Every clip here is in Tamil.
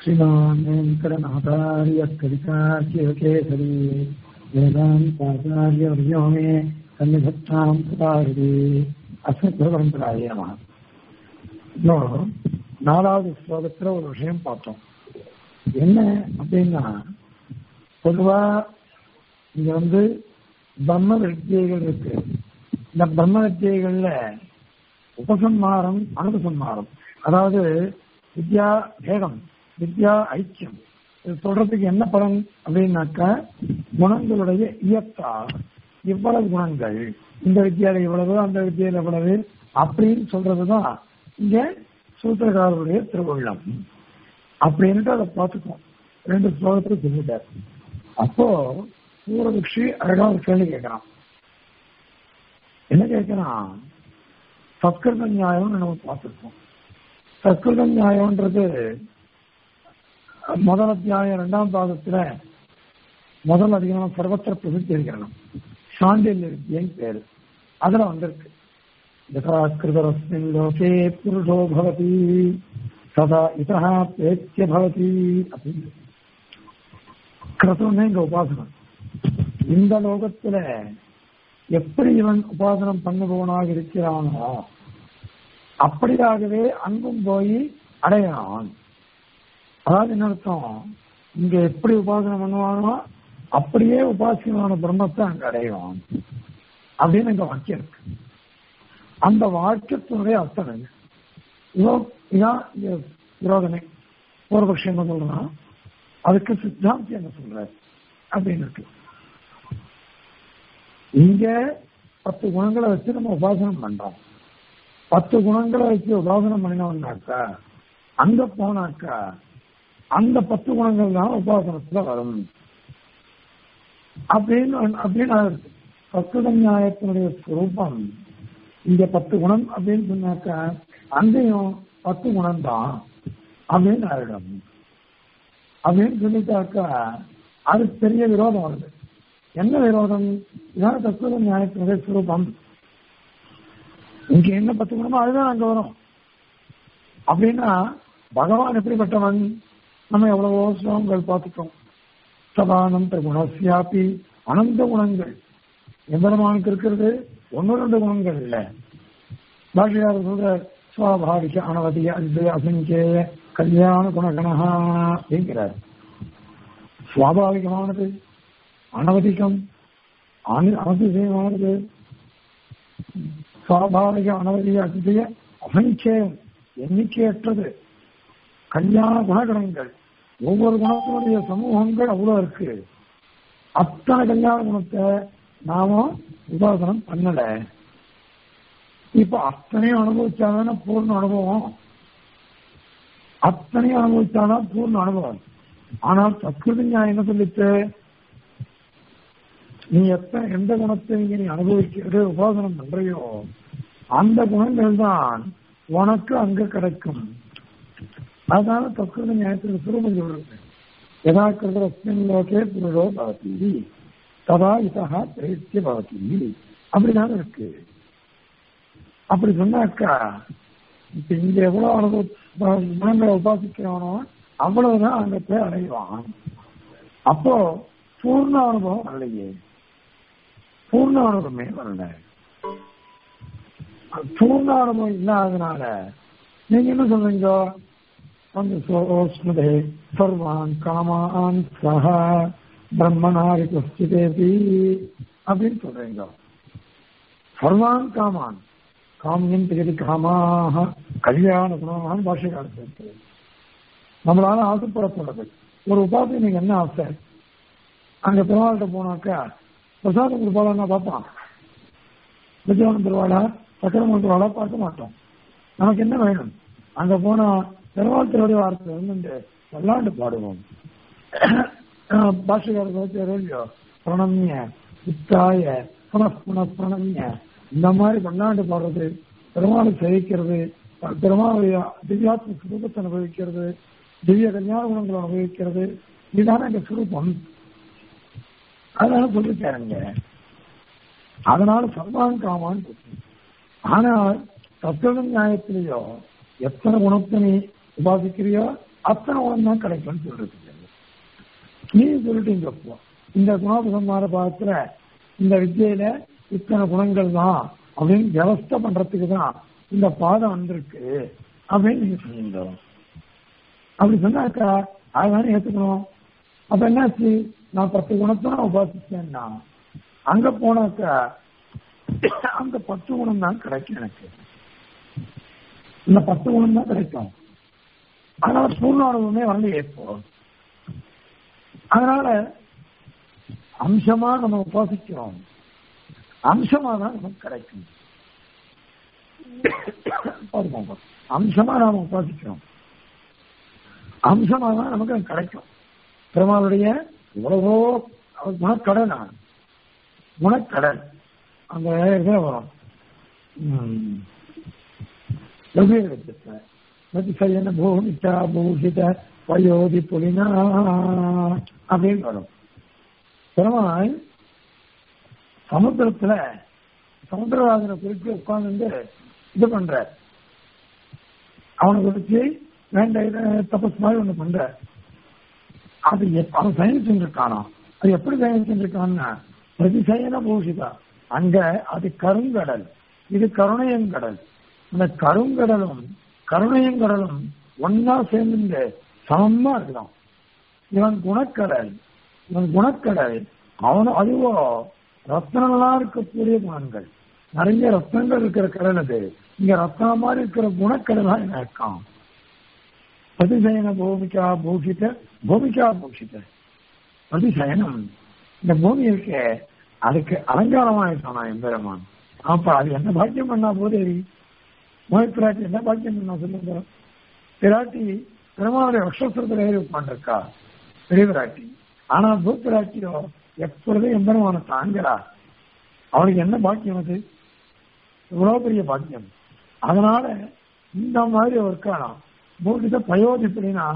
श्रीमान् वेङ्कटनाथार्य कवितार्यकेसरी वेदान्ताचार्यवर्यो मे सन्निधत्तां सुतारिति அஸ்மத்பரம்பராய நம இன்னும் நாலாவது ஸ்லோகத்துல ஒரு விஷயம் பார்த்தோம் என்ன அப்படின்னா பொதுவா இங்க வந்து பிரம்ம வித்தியைகள் இருக்கு இந்த பிரம்ம வித்தியைகள்ல உபசம்மாரம் அனுபசம்மாரம் அதாவது வித்யா பேதம் வித்யா ஐக்கியம் இது சொல்றதுக்கு என்ன பலன் அப்படின்னாக்கா குணங்களுடைய இயக்கா இவ்வளவு குணங்கள் இந்த வித்தியால இவ்வளவு அந்த வித்தியால இவ்வளவு அப்படின்னு சொல்றதுதான் இங்க சூத்திரக்காரருடைய திருவுள்ளம் அப்படின்ட்டு அதை பார்த்துக்கோம் ரெண்டு ஸ்லோகத்துல சொல்லிட்டார் அப்போ சூரபக்ஷி அழகா ஒரு கேள்வி கேட்கிறான் என்ன கேட்கிறான் சத்கிருத நியாயம்னு நம்ம பார்த்துருக்கோம் சத்கிருத நியாயம்ன்றது முதல் அத்தியாயம் இரண்டாம் பாகத்துல முதல் அதிகமான சர்வத்திர பிரசித்தி இருக்கிறோம் சாண்டில்ய வித்தியன் பேரு அதுல வந்திருக்கு யதா கிருதரஸ்மின் லோகே புருஷோ பவதி சதா இதா பேத்திய பவதி அப்படின்னு கிருதம்னு இங்க உபாசனம் இந்த லோகத்துல எப்படி இவன் உபாசனம் பண்ணுபவனாக இருக்கிறானோ அப்படியாகவே அங்கும் போய் அடையறான் அதாவது என்ன அர்த்தம் இங்க எப்படி உபாசனம் பண்ணுவானோ அப்படியே உபாசியமான பிரம்மத்தை அங்க அடைவான் அப்படின்னு இங்க வாக்கியம் இருக்கு அந்த வாக்கியத்தினுடைய அர்த்தம் என்ன இதான் விரோதனை பூர்வபக்ஷம் என்ன சொல்றான் அதுக்கு சித்தாந்தி என்ன சொல்ற அப்படின்னு இருக்கு இங்க பத்து குணங்களை வச்சு நம்ம உபாசனம் பண்றோம் பத்து குணங்களை வச்சு உபாசனம் பண்ணினோம்னாக்கா அங்க போனாக்கா அந்த பத்து குணங்கள் தான் உபாசனத்துல வரும் அப்படின்னு அப்படின்னு சத்துத நியாயத்தினுடைய ஸ்வரூபம் இங்க பத்து குணம் அப்படின்னு சொன்னாக்கா அங்கேயும் பத்து குணம் தான் அப்படின்னு ஆயிடும் அப்படின்னு சொல்லிட்டாக்கா அது பெரிய விரோதம் வருது என்ன விரோதம் இதான் தத்துவ நியாயத்தினுடைய ஸ்வரூபம் இங்க என்ன பத்து குணமோ அதுதான் அங்க வரும் அப்படின்னா பகவான் எப்படிப்பட்டவன் நம்ம எவ்வளவோ ஸ்லோகங்கள் பார்த்துட்டோம் சதானந்த குணசியாப்பி அனந்த குணங்கள் எம்பெருமானுக்கு இருக்கிறது ஒன்னு ரெண்டு குணங்கள் இல்ல பாஷையார் சொல்ற சுவாபாவிக அனவதி அன்பு அசங்கேய கல்யாண குணகணஹா அப்படிங்கிறார் சுவாபாவிகமானது அனவதிகம் அனதிசயமானது சுவாபாவிக அனவதிக அதிசய அசங்கேயம் எண்ணிக்கையற்றது கல்யாண குணகணங்கள் ஒவ்வொரு குணத்தினுடைய சமூகங்கள் அவ்வளவு இருக்கு அத்தனை கல்யாண குணத்தை நாம உபாசனம் பண்ணல இப்ப அத்தனையும் அனுபவிச்சாதான பூர்ண அனுபவம் அத்தனையும் அனுபவிச்சாதான் பூர்ண அனுபவம் ஆனால் சத்கிருதி ஞானம் என்ன சொல்லிட்டு நீ எத்தனை எந்த குணத்தை நீங்க நீ அனுபவிக்கிறது உபாசனம் பண்றையோ அந்த குணங்கள் தான் உனக்கு அங்க கிடைக்கும் அதனால தற்கிருத நியாயத்தில் சுரூபம் சொல்றது யதா கிருதரஸ்மின் லோகே புருடோ பவதி ததா இதா பிரேத்திய பவதி அப்படிதான் இருக்கு அப்படி சொன்னாக்கா இப்ப இங்க எவ்வளவு அனுபவ குணங்களை உபாசிக்கிறவனோ அவ்வளவுதான் அங்க போய் அடைவான் அப்போ பூர்ண அனுபவம் வரலையே பூர்ண அனுபவமே வரல பூர்ண அனுபவம் இல்லாதனால நீங்க என்ன சொல்றீங்க வந்து சோஸ்மதே சர்வான் காமான் சஹா பிரம்மனாரி குஸ்திதேபி அப்படின்னு சொல்றீங்க சர்வான் காமான் காமியம் திகதி காமாக கல்யாண குணமான பாஷைக்காரத்து நம்மளால ஆசைப்படப்படுறது ஒரு உபாதி நீங்க என்ன ஆசை அங்க பெருமாள்கிட்ட போனாக்கா பிரசாதம் கொடுப்பாளா பார்ப்பான் விஜயவனம் பெருவாளா சக்கரமன் பெருவாளா பார்க்க மாட்டோம் நமக்கு என்ன வேணும் அங்க போனா பெருமாள் திருவடி வார்த்தை வந்து விளாண்டு பாடுவோம் பாஷகாரோ பிரணம்ய உத்தாய புனః பிரணம்ய இந்த மாதிரி பல்லாண்டு பாடுறது பெருமாளை சேவிக்கிறது பெருமாளுடைய திவ்யாத்ம சுரூபத்தை அனுபவிக்கிறது திவ்ய கல்யாண குணங்களை அனுபவிக்கிறது இதுதானே எங்க சுரூபம் அதனால சொல்லிட்டாருங்க அதனால சர்வான் காமான் ஆனால் தத்துவ நியாயத்திலேயோ எத்தனை குணத்தை நீ உபாசிக்கிறியோ அத்தனை குணம் தான் கிடைக்கும்னு சொல்றது நீ சொல்லிட்டீங்க இப்போ இந்த குணோபசம்மார பாகத்துல இந்த வித்தியில இத்தனை குணங்கள் தான் அப்படின்னு வியவஸ்தை பண்றதுக்கு தான் இந்த பாதம் வந்திருக்கு அப்படின்னு நீங்க சொன்னீங்க அப்படி சொன்னாக்கா அதுதானே ஏத்துக்கணும் அப்ப என்னாச்சு நான் பத்து குணத்தை நான் உபாசிச்சேன்னா அங்க போனாக்கா அந்த பத்து குணம் தான் கிடைக்கும் எனக்கு இந்த பத்து குணம் தான் கிடைக்கும் அதனால பூர்ணானுபவமே வரலையே இப்போ அதனால அம்சமா நம்ம உபாசிக்கிறோம் அம்சமா தான் நமக்கு கிடைக்கும் பாருங்க. அம்சமா நாம உபாசிக்கிறோம் அம்சமா தான் நமக்கு அது கிடைக்கும் பெருமாளுடைய எவ்வளவோ அவர் குணக்கடல் நான் குணக்கடல் அந்த இதுல வரும் உம், லகுவிடத்துல மதிசயன பூமிச்சா பூஷித வயோதி புலினா அப்படின்னு வரும் பெருமாள் சமுத்திரத்துல சமுத்திரவாதனை குறித்து உட்கார்ந்து இது பண்ற அவனை குறிச்சு வேண்ட இத தபஸ் மாதிரி ஒண்ணு பண்ற அது எப்- அவன் சயனிச்சுட்டு இருக்கானா அது எப்படி சயனிச்சுட்டு இருக்கான்னா பிரதிசயன பூஷிதா அங்க அது கருங்கடல் இது கருணையங்கடல் அந்த கருங்கடலும் கருணையங்கடலும் ஒன்னா சேர்ந்து சமமா இருக்கலாம் இவன் குணக்கடல் இவன் குணக்கடல் அவனும் அதுவோ ரத்னங்களா இருக்கக்கூடிய குணங்கள் நிறைய ரத்னங்கள் இருக்கிற கடல் அது இங்க ரத்னம் மாதிரி இருக்கிற குணக்கடலா என்ன இருக்கான் பிரதிசயன பூமிக்கா பூஷித பூமிக்கா பூஷித பிரதிசயனம் இந்த பூமி இருக்கே அதுக்கு அலங்காரமா இருக்கானா எம்பெருமான் அப்ப அது என்ன பாக்கியம் பண்ணா போதேவி மோய் பிராட்டி என்ன பாக்கியம் பண்ணா சொல்லுங்க பிராட்டி பெருமாளுடைய வக்ஷத்திரத்தில் ஏறி உட்காந்துருக்கா பெரிய பிராட்டி ஆனா பூப்பிராட்டியோ எப்பொழுதும் எம்பெருமான தாங்கிறா அவளுக்கு என்ன பாக்கியம் அது இவ்வளவு பெரிய பாக்கியம் அதனால இந்த மாதிரி ஒரு காலம் பூக்கிட்ட பயோதிப்படினா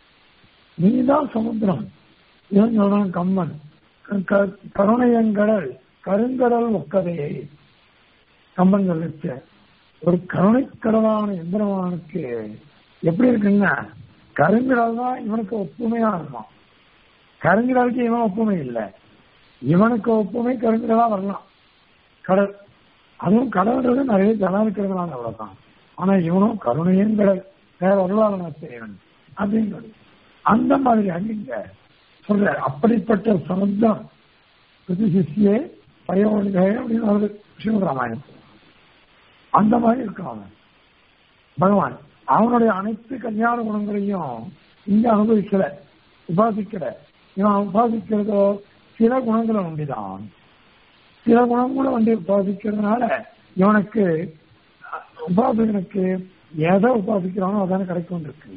நீதான் சமுத்திரம் இவன் சொல்றான் கம்மன் க- க- கருணையங்கடல் கருங்கடல் ஒக்கதே கம்பன் சொல்லிச்ச ஒரு கருணைக்கடலான எந்திரவானுக்கு எப்படி இருக்குன்னா கருங்கடல் தான் இவனுக்கு ஒப்புமையா இருக்கும் கருங்கடலுக்கு இவன் ஒப்புமை இல்லை இவனுக்கு ஒப்புமை கருங்கடலா வரலாம் கடல் அதுவும் கடல்ன்றது நிறைய ஜலம் இருக்கிறதுனால அவ்வளவுதான் ஆனா இவனும் கருணையும் கடல் வேற அருளாளனாச்சரியவன் அப்படின்றது அந்த மாதிரி அங்கிங்க சொல்ற அப்படிப்பட்ட சமுத்திரம் பிரதிசிஷ்யே பயோனிகை அப்படின்னு வருது ஸ்ரீமராமாயணம் அந்த மாதிரி இருக்கான் அவன் பகவான் அவனுடைய அனைத்து கல்யாண குணங்களையும் இங்க அனுபவிக்கல உபாசிக்கல இவன் உபாசிக்கிறதோ சில குணங்களை உண்டுதான் சில குணங்களை வந்து உபாசிக்கிறதுனால இவனுக்கு அஹ், உபாசகனுக்கு எதை உபாசிக்கிறானோ அதானே கிடைக்கும் இருக்கு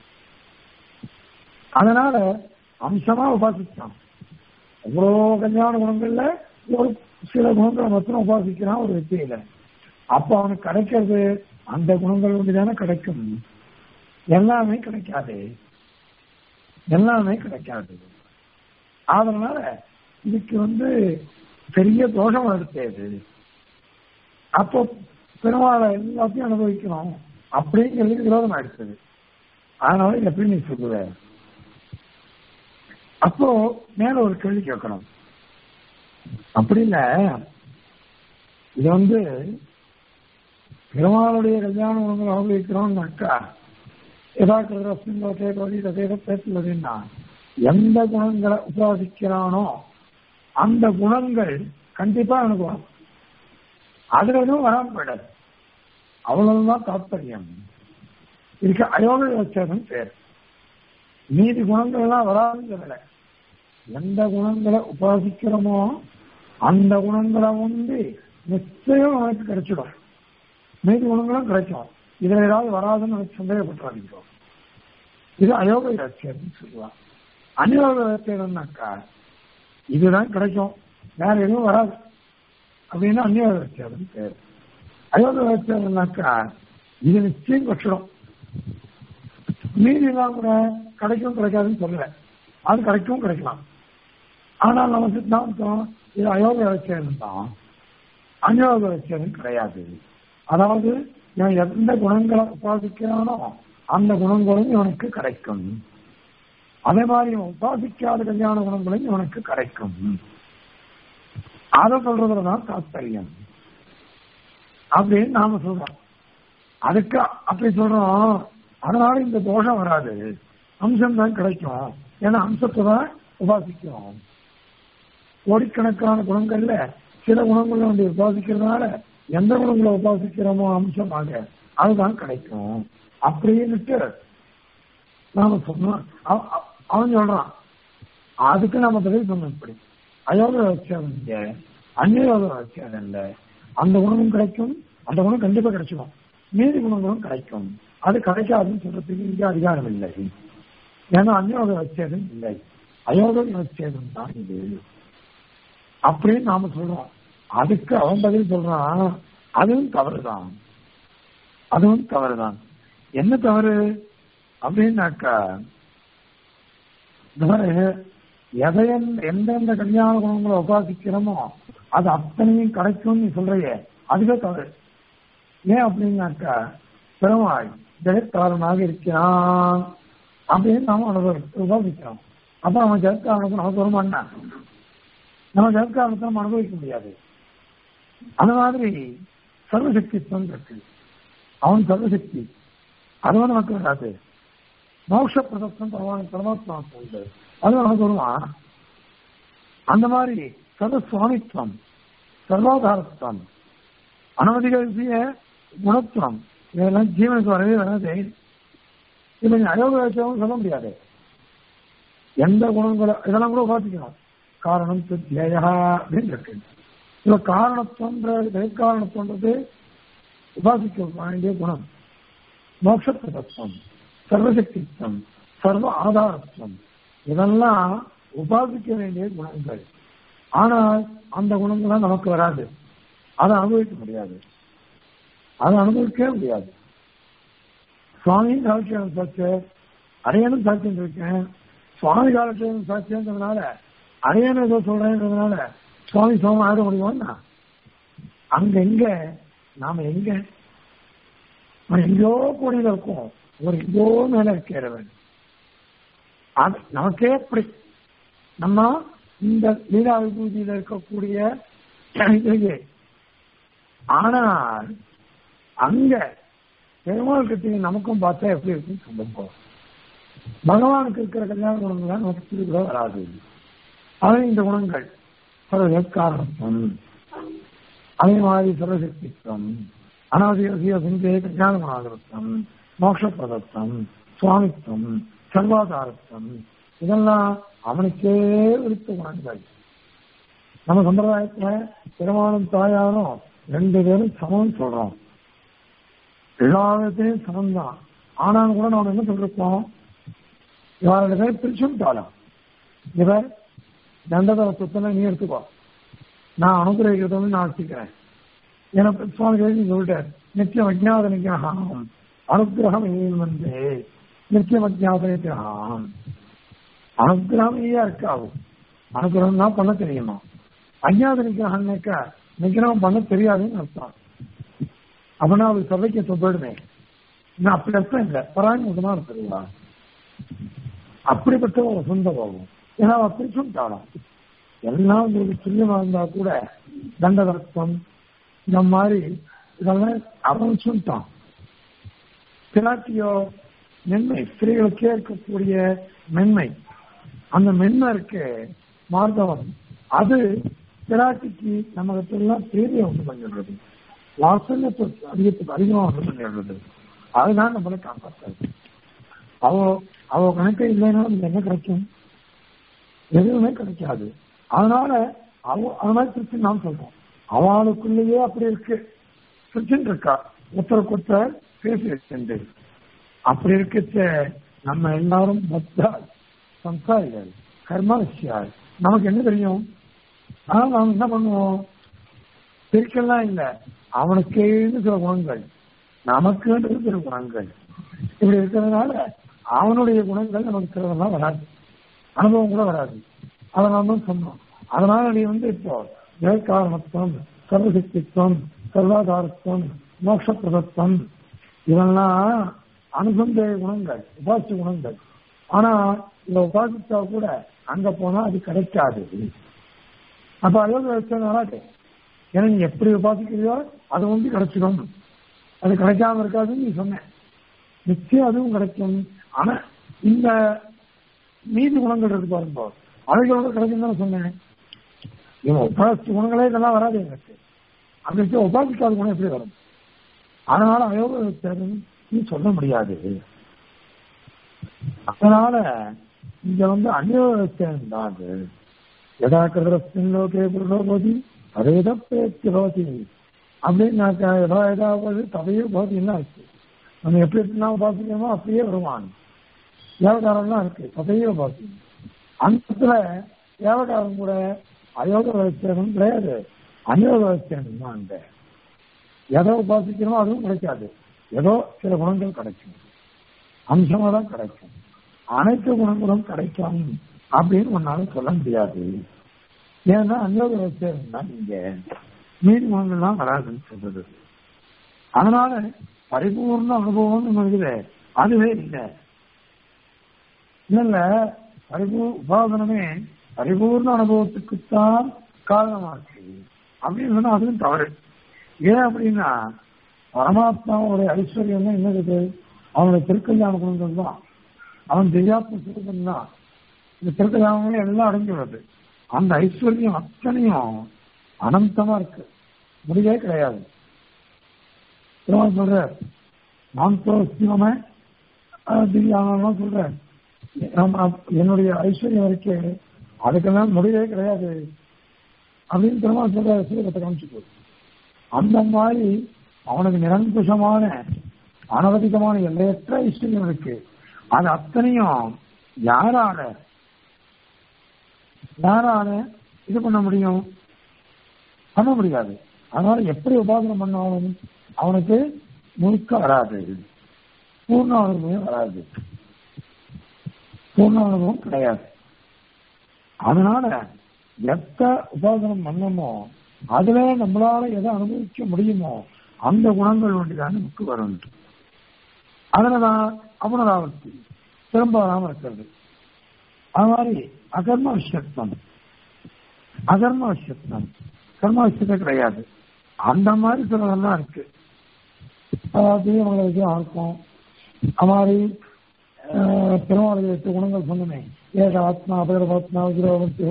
அதனால அம்சமா உபாசிச்சான் அவ்வளோ கல்யாண குணங்கள்ல ஒரு சில குணங்களை மட்டும் உபாசிக்கிறான் ஒரு வெற்றியில அப்ப அவனுக்கு கிடைக்கிறது அந்த குணங்கள் ஒன்றுதானே கிடைக்கும் எல்லாமே கிடைக்காது எல்லாமே கிடைக்காது அதனால இதுக்கு வந்து பெரிய தோஷம் எடுத்தது அப்போ பெருமாளை எல்லாத்தையும் அனுபவிக்கணும் அப்படிங்கிறது விரோதம் ஆயிடுச்சது அதனால இதை எப்படி நீ சொல்லுவ அப்போ மேல ஒரு கேள்வி கேட்கணும் அப்படி இல்ல இது வந்து பெருமாளுடைய கல்யாண உணவுகள் அனுபவிக்கிறோம்னாக்கா ஏதாவது ரசங்களோ கேட்கறது இதை கேட்க பேசுவதுன்னா எந்த குணங்களை உபாசிக்கிறானோ அந்த குணங்கள் கண்டிப்பா எனக்கு வரும் அதுல எதுவும் வராம போயிடாது அவ்வளவுதான் தாற்பயம் இதுக்கு அயோக வச்சதுன்னு பேர் மீதி குணங்கள் எல்லாம் வராதுன்னு சொல்லல எந்த குணங்களை உபாசிக்கிறோமோ அந்த குணங்களை வந்து நிச்சயம் அவனுக்கு கிடைச்சிடும் மீதி குணங்களும் கிடைக்கும் இதுல ஏதாவது வராதுன்னு எனக்கு சந்தேகப்பட்டுறாதீங்க இது அயோக இலட்சியம் சொல்லுவான் அநியோக இலட்சியம்னாக்கா இதுதான் கிடைக்கும் வேற எதுவும் வராது அப்படின்னா அந்நியோக இலட்சியம் பேர் அயோக இலட்சியம்னாக்கா இது நிச்சயம் கட்சிடும் மீதி எல்லாம் கூட கிடைக்கும் கிடைக்காதுன்னு சொல்லல அது கிடைக்கும் கிடைக்கலாம் ஆனால் நம்ம சித்தாந்தம் இது அயோக இலட்சியம் தான் அநியோக இலட்சியம் கிடையாது அதாவது இவன் எந்த குணங்களை உபாதிக்கிறானோ அந்த குணங்களும் இவனுக்கு கிடைக்கும் அதே மாதிரி இவன் உபாசிக்காத கல்யாண குணங்களும் இவனுக்கு கிடைக்கும் அதை சொல்றதுலதான் தாத்பரியம் அப்படின்னு நாம சொல்றோம் அதுக்கு அப்படி சொல்றோம் அதனால இந்த தோஷம் வராது அம்சம் தான் கிடைக்கும் ஏன்னா அம்சத்தை தான் உபாசிக்கிறோம் கோடிக்கணக்கான குணங்கள்ல சில குணங்களை வந்து உபாசிக்கிறதுனால எந்த குணங்களை உபாசிக்கிறோமோ அம்சமாக அதுதான் கிடைக்கும் அப்படின்னுட்டு நாம சொன்னோம் அவ- அவ- அவன் சொல்றான் அதுக்கு நாம பதில் சொன்னோம் இப்படி அயோக வச்சது இங்க அந்நியோக வச்சது இல்ல அந்த குணமும் கிடைக்கும் அந்த குணம் கண்டிப்பா கிடைச்சிடும் மீதி குணங்களும் கிடைக்கும் அது கிடைக்காதுன்னு சொல்றதுக்கு இங்க அதிகாரம் இல்லை ஏன்னா அந்யோக வச்சதும் இல்லை அயோக வச்சதும் தான் இது அப்படின்னு நாம சொல்றோம் அதுக்கு அவன் பதில் சொல்றான் அதுவும் தவறுதான் அதுவும் தவறுதான் என்ன தவறு அப்படின்னாக்கா இந்த மாதிரி எதை எந்தெந்த கல்யாண குணங்களை உபாசிக்கிறோமோ அது அத்தனையும் கிடைக்கும்னு நீ சொல்றியே அதுவே தவறு ஏன் அப்படின்னாக்கா பெருமாள் ஜெயக்காரனாக இருக்கிறான் அப்படின்னு நாம அனுபவி உபாசிக்கிறோம் அப்ப நம்ம ஜெயக்காரனுக்கு நமக்கு வருமானா நம்ம ஜெயக்காரனத்தை நம்ம அனுபவிக்க முடியாது அந்த மாதிரி சர்வசக்தித்துவம் இருக்கு அவன் சர்வசக்தி அதுவும் நமக்கு வராது மோட்ச பிரதத்தம் பகவான் பரமாத்மா உண்டு அது நமக்கு வருவான் அந்த மாதிரி சர்வ சுவாமித்துவம் சர்வாதாரத்துவம் அனுமதிகளுடைய குணத்துவம் இதெல்லாம் ஜீவனுக்கு வரவே வராது இது நீ அயோக வச்சவங்க சொல்ல முடியாது எந்த குணங்களோ இதெல்லாம் கூட பார்த்துக்கணும் காரணம் துத்தியா அப்படின்னு இருக்கு இதுல காரணத்துவன்ற காரணத்துவன்றது உபாசிக்க வேண்டிய குணம் மோட்சத்துவம் சர்வசக்தித்துவம் சர்வ ஆதாரத்துவம் இதெல்லாம் உபாசிக்க வேண்டிய குணங்கள் ஆனால் அந்த குணங்கள்லாம் நமக்கு வராது அதை அனுபவிக்க முடியாது அதை அனுபவிக்கவே முடியாது சுவாமி காலட்சேபம் சாட்சி அடையனும் சாட்சியம் இருக்கேன் சுவாமி காலட்சேபம் சாட்சியங்கிறதுனால அடையனும் ஏதோ சொல்றேன்றதுனால சுவாமி சோமம் ஆட முடியுமா அங்க எங்க நாம எங்க நம்ம எங்கேயோ கூடியில இருக்கோம் ஒரு எங்கோ மேல இருக்கிறவன் அது நமக்கே அப்படி நம்ம இந்த லீலா விபூதியில இருக்கக்கூடிய இதுலயே ஆனால் அங்க பெருமாள் கிட்ட நமக்கும் பார்த்தா எப்படி இருக்குன்னு சம்பவம் பகவானுக்கு இருக்கிற கல்யாண குணங்கள் தான் நமக்கு திருவிழா வராது அது இந்த குணங்கள் சர்வகாரணத்துவம் அதே மாதிரி சர்வசக்தித்துவம் அனாதிய சிந்தே கல்யாண குணாதிருத்தம் மோட்ச பிரதத்தம் சுவாமித்துவம் சர்வாதாரத்துவம் இதெல்லாம் அவனுக்கே விருத்த குணங்கள் நம்ம சம்பிரதாயத்துல பெருமாளும் தாயாரும் ரெண்டு பேரும் சமம் சொல்றோம் எல்லா விதத்திலையும் சமம் தான் ஆனாலும் கூட நாம என்ன சொல்லிருக்கோம் இவரோட பேர் பிரிச்சுட்டாலும் இவர் தண்டதர சொத்தனை நீ எடுத்துக்கோ நான் அனுகிரகிக்கிறதுன்னு நான் வச்சுக்கிறேன் எனக்கு சுவாமி கேள்வி சொல்லிட்டார் நித்தியம் அஜாத நிகிரகம் அனுகிரகம் வந்து நித்தியம் அஜாத நிகிரகம் அனுகிரகம் ஈயா இருக்காவும் அனுகிரகம் தான் பண்ண தெரியுமா அஜாத நிகிரகம்னாக்கா நிகிரகம் பண்ண தெரியாதுன்னு அர்த்தம் அப்படின்னா அது சபைக்கு போயிடுமே நான் அப்படி அர்த்தம் இல்லை பராயணமா இருக்குதுங்களா அப்படிப்பட்ட ஒரு சொந்த போகும் ஏன்னா அப்படி சொல்லிட்டாலும் எல்லாம் உங்களுக்கு துல்லியமா இருந்தா கூட தண்டதர்த்தம் இந்த மாதிரி இதெல்லாம் அவன் சொல்லிட்டான் பிராட்டியோ மென்மை ஸ்திரீகளுக்கே இருக்கக்கூடிய மென்மை அந்த மென்மை இருக்கு மார்தவம் அது பிராட்டிக்கு நம்ம எல்லாம் தேவையை உண்டு பண்ணிடுறது வாசல்யத்தை அதிகத்துக்கு அதிகமா உண்டு பண்ணிடுறது அதுதான் நம்மளை காப்பாற்றாது அவ அவ கணக்கு இல்லைன்னா நமக்கு என்ன கிடைக்கும் எதுவுமே கிடைக்காது அதனால அவ அது மாதிரி பிரச்சனை நாம் சொல்றோம் அவளுக்குள்ளேயே அப்படி இருக்கு பிரச்சனை இருக்கா ஒருத்தருக்கு ஒருத்தர் பேசி வச்சுண்டு அப்படி இருக்கச்ச நம்ம எல்லாரும் மொத்த சம்சாரிகள் கர்மவிஷயால் நமக்கு என்ன தெரியும் ஆனா நாம் என்ன பண்ணுவோம் பிரிக்கலாம் இல்லை அவனுக்கேன்னு சில குணங்கள் நமக்குன்றது சில குணங்கள் இப்படி இருக்கிறதுனால அவனுடைய குணங்கள் நமக்கு சிலதெல்லாம் வராது அனுபவம் கூட வராது அதை நாம சொன்னோம் அதனால நீ வந்து இப்போ ஜெயக்காரணத்துவம் சர்வசக்தித்துவம் சர்வாதாரத்துவம் மோட்ச பிரதத்துவம் இதெல்லாம் அனுசந்தேக குணங்கள் உபாச குணங்கள் ஆனா இந்த உபாசித்தா கூட அங்க போனா அது கிடைக்காது அப்ப அயோக விவசாயம் வராது ஏன்னா நீ எப்படி உபாசிக்கிறியோ அது வந்து கிடைச்சிடும் அது கிடைக்காம இருக்காதுன்னு நீ சொன்ன நிச்சயம் அதுவும் கிடைக்கும் ஆனா இந்த நீதி குணங்கள் இருக்கு பாருங்க அவைகளோட கிடைக்கும் தானே சொன்னேன் இவன் உபாசித்த குணங்களே இதெல்லாம் வராது எனக்கு அப்படி உபாசிக்காத குணம் எப்படி வரும் அதனால அயோக விவசாயம் நீ சொல்ல முடியாது அதனால இங்க வந்து அந்யோகம் தான் அது எதா கிருதரஸ்மின் லோகே புருஷோபதி அதேத பேச்சு பவதி அப்படின்னாக்கா எதா ஏதாவது தவையோ பவதின்னா இருக்கு நம்ம எப்படி எப்படிலாம் உபாசிக்கிறோமோ அப்படியே வருவான் ஏவகாரம்லாம் இருக்கு ததையோ பவதி அந்த இடத்துல ஏவகாரம் கூட அயோக விவசாயம் கிடையாது அநியோக விவசாயம் தான் அங்க எதை உபாசிக்கிறோமோ அதுவும் கிடைக்காது ஏதோ சில குணங்கள் கிடைக்கும் அம்சமா தான் கிடைக்கும் அனைத்து குணங்களும் கிடைக்கும் அப்படின்னு ஒன்னால சொல்ல முடியாது ஏன்னா அந்யோக விவசாயம் தான் நீங்க மீன் குணங்கள்லாம் வராதுன்னு சொல்றது அதனால பரிபூர்ண அனுபவம் இருக்குது அதுவே இல்லை இல்ல பரிபூ உபாதனமே பரிபூர்ண அனுபவத்துக்குத்தான் காரணமாச்சு அப்படின்னு சொன்னா அதுவும் தவறு ஏன் அப்படின்னா பரமாத்மாவோட ஐஸ்வர்யம் தான் என்னது அவனுடைய திருக்கல்யாண குணங்கள் தான் அவன் திவ்யாத்ம சுரூபம் தான் இந்த திருக்கல்யாணங்களே எல்லாம் அடங்கிவிடுது அந்த ஐஸ்வர்யம் அத்தனையும் அனந்தமா இருக்கு முடிவே கிடையாது திரும்ப சொல்ற நான் சிவம திவ்யானம் சொல்றேன் என்னுடைய ஐஸ்வர்யம் இருக்கு அதுக்கெல்லாம் முடிவே கிடையாது அப்படின்னு திரும்ப சொல்ற சீரகத்தை காமிச்சுட்டு அந்த மாதிரி அவனுக்கு நிரங்குஷமான அனவதிகமான எல்லையற்ற ஐஸ்வர்யம் இருக்கு அது அத்தனையும் யாரால யாரால இது பண்ண முடியும் பண்ண முடியாது அதனால எப்படி உபாசனம் பண்ணாலும் அவனுக்கு முழுக்க வராது பூர்ண அனுபவம் வராது பூர்ண அனுபவம் கிடையாது அதனால எத்த உபாசனம் பண்ணமோ அதுல நம்மளால எதை அனுபவிக்க முடியுமோ அந்த குணங்கள் ஒன்றுதான் நமக்கு வரும் அதுலதான் அபுனராவர்த்தி திரும்ப வராம இருக்கிறது அது மாதிரி அகர்ம விஷயத்தம் அகர்ம விஷயத்தம் கர்ம விஷயத்தம் கிடையாது அந்த மாதிரி சிலதெல்லாம் இருக்கு அதாவது அவங்களை விஷயம் இருக்கும் அது மாதிரி பெருமாளை எட்டு குணங்கள் சொன்னமே ஏக ஆத்மா அபகரபாத்மா உஜிரவர்த்தி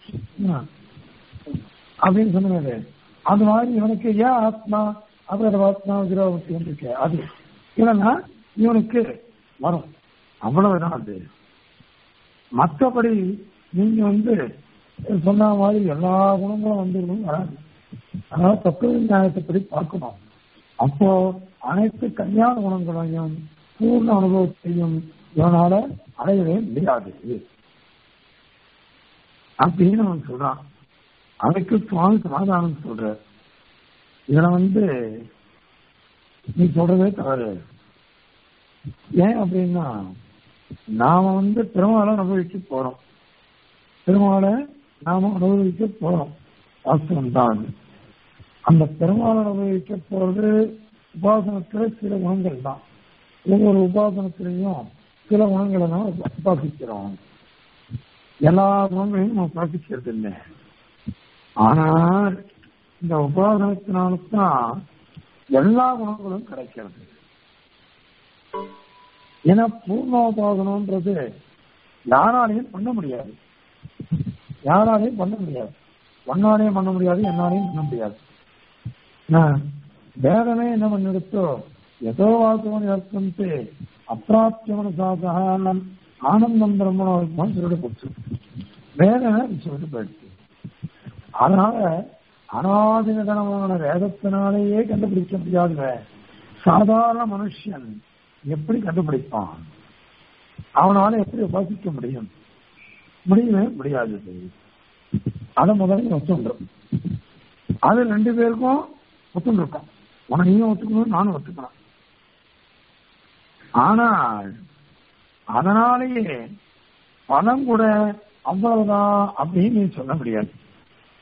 அப்படின்னு சொன்னது அது மாதிரி இவனுக்கு ஏன் ஆத்மா அபகரபாத்மா உஜிரவர்த்தி இருக்கு அது இல்லைன்னா இவனுக்கு வரும் அவ்வளவுதான் அது மற்றபடி நீங்க வந்து சொன்ன மாதிரி எல்லா குணங்களும் வந்துடும் வராது அதனால தத்துவ நியாயத்தைப்படி பார்க்கணும் அப்போ அனைத்து கல்யாண குணங்களையும் பூர்ண அனுபவத்தையும் இவனால அடையவே முடியாது அப்படின்னு அவன் சொல்றான் அதுக்கு சுவாமி சமாதானம் சொல்ற இதுல வந்து நீ சொல்றதே தவறு ஏன் அப்படின்னா நாம வந்து பெருமாளை அனுபவிக்க போறோம் பெருமாளை நாம அனுபவிக்க போறோம் வாஸ்தவம் தான் அந்த பெருமாளை அனுபவிக்க போறது உபாசனத்துல சில குணங்கள் தான் ஒவ்வொரு உபாசனத்திலையும் சில குணங்களை நம்ம உபாசிக்கிறோம் எல்லா குணங்களையும் நம்ம உபாசிக்கிறது இல்லை ஆனால் இந்த உபாசனத்தினால்தான் எல்லா குணங்களும் கிடைக்கிறது ஏன்னா பூர்ணோபாசனம்ன்றது யாராலையும் பண்ண முடியாது யாராலையும் பண்ண முடியாது ஒன்னாலையும் பண்ண முடியாது என்னாலையும் பண்ண முடியாது வேதனை என்ன பண்ணிடுத்தோ எதோ வாசவன் அர்த்தம் அப்பிராப்தியமன சாதா ஆனந்தம் பிரம்மணம் சொல்லிட்டு போச்சு வேதனை சொல்லிட்டு போயிடுச்சு அதனால அனாதினதனமான வேதத்தினாலேயே கண்டுபிடிக்க முடியாத சாதாரண மனுஷன் எப்படி கண்டுபிடிப்பான் அவனால எப்படி உபாசிக்க முடியும் முடியவே முடியாது அதை முதல்ல ஒத்துன்றோம் அது ரெண்டு பேருக்கும் ஒத்துண்டிருக்கோம் உனக்கு ஒத்துக்கணும் நானும் ஒத்துக்கணும் ஆனால் அதனாலேயே பணம் கூட அவ்வளவுதான் அப்படின்னு நீ சொல்ல முடியாது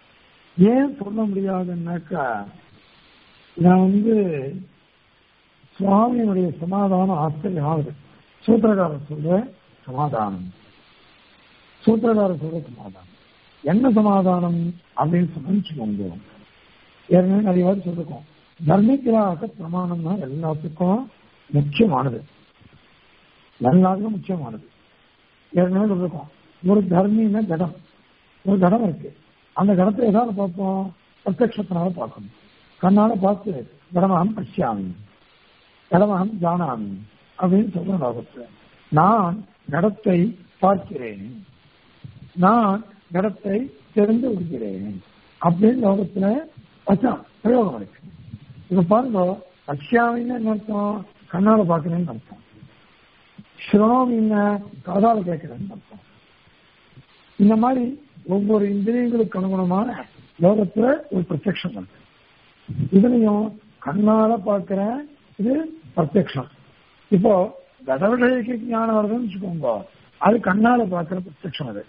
ஏன் சொல்ல முடியாதுன்னாக்கா நான் வந்து சுவாமியினுடைய சமாதானம் ஆச்சரியம் ஆகுது சூத்திரகாரர் சொல்ற சமாதானம் சூத்திரகாரர் சொல்ற சமாதானம் என்ன சமாதானம் அப்படின்னு சொன்னு ஏற்கனவே நிறைய வாட்டி சொல்லிருக்கோம் தர்மிகராக பிரமாணம் தான் எல்லாத்துக்கும் முக்கியமானது எல்லாத்துக்கும் முக்கியமானது ஏற்கனவே சொல்லிருக்கோம் ஒரு தர்மின்னா கடம் ஒரு கடம் இருக்கு அந்த கடத்தை எதாவது பார்ப்போம் பிரத்யட்சத்தினால பார்க்கணும் கண்ணால பார்த்து கடமகம் பசியாமி கடமகம் ஜானாமி அப்படின்னு சொல்ற லோகத்துல நான் கடத்தை பார்க்கிறேன் நான் கடத்தை தெரிந்து கொள்கிறேன் அப்படின்னு லோகத்துல வச்சா பிரயோகம் இருக்கு இப்ப பாருங்க பசியாமின்னு என்ன அர்த்தம் கண்ணால பார்க்கிறேன்னு அர்த்தம் ஸ்ரோமின்னு காதால கேட்கிறேன்னு அர்த்தம் இந்த மாதிரி ஒவ்வொரு இந்திரியங்களுக்கு அனுகுணமான லோகத்துல ஒரு பிரத்யக்ஷம் இருக்கு இதுலயும் கண்ணால பார்க்கிற இது பிரத்யக்ஷம் இப்போ கடவுளுக்கு ஞானம் வருதுன்னு வச்சுக்கோங்க அது கண்ணால பார்க்கிற பிரத்யக்ஷம் அது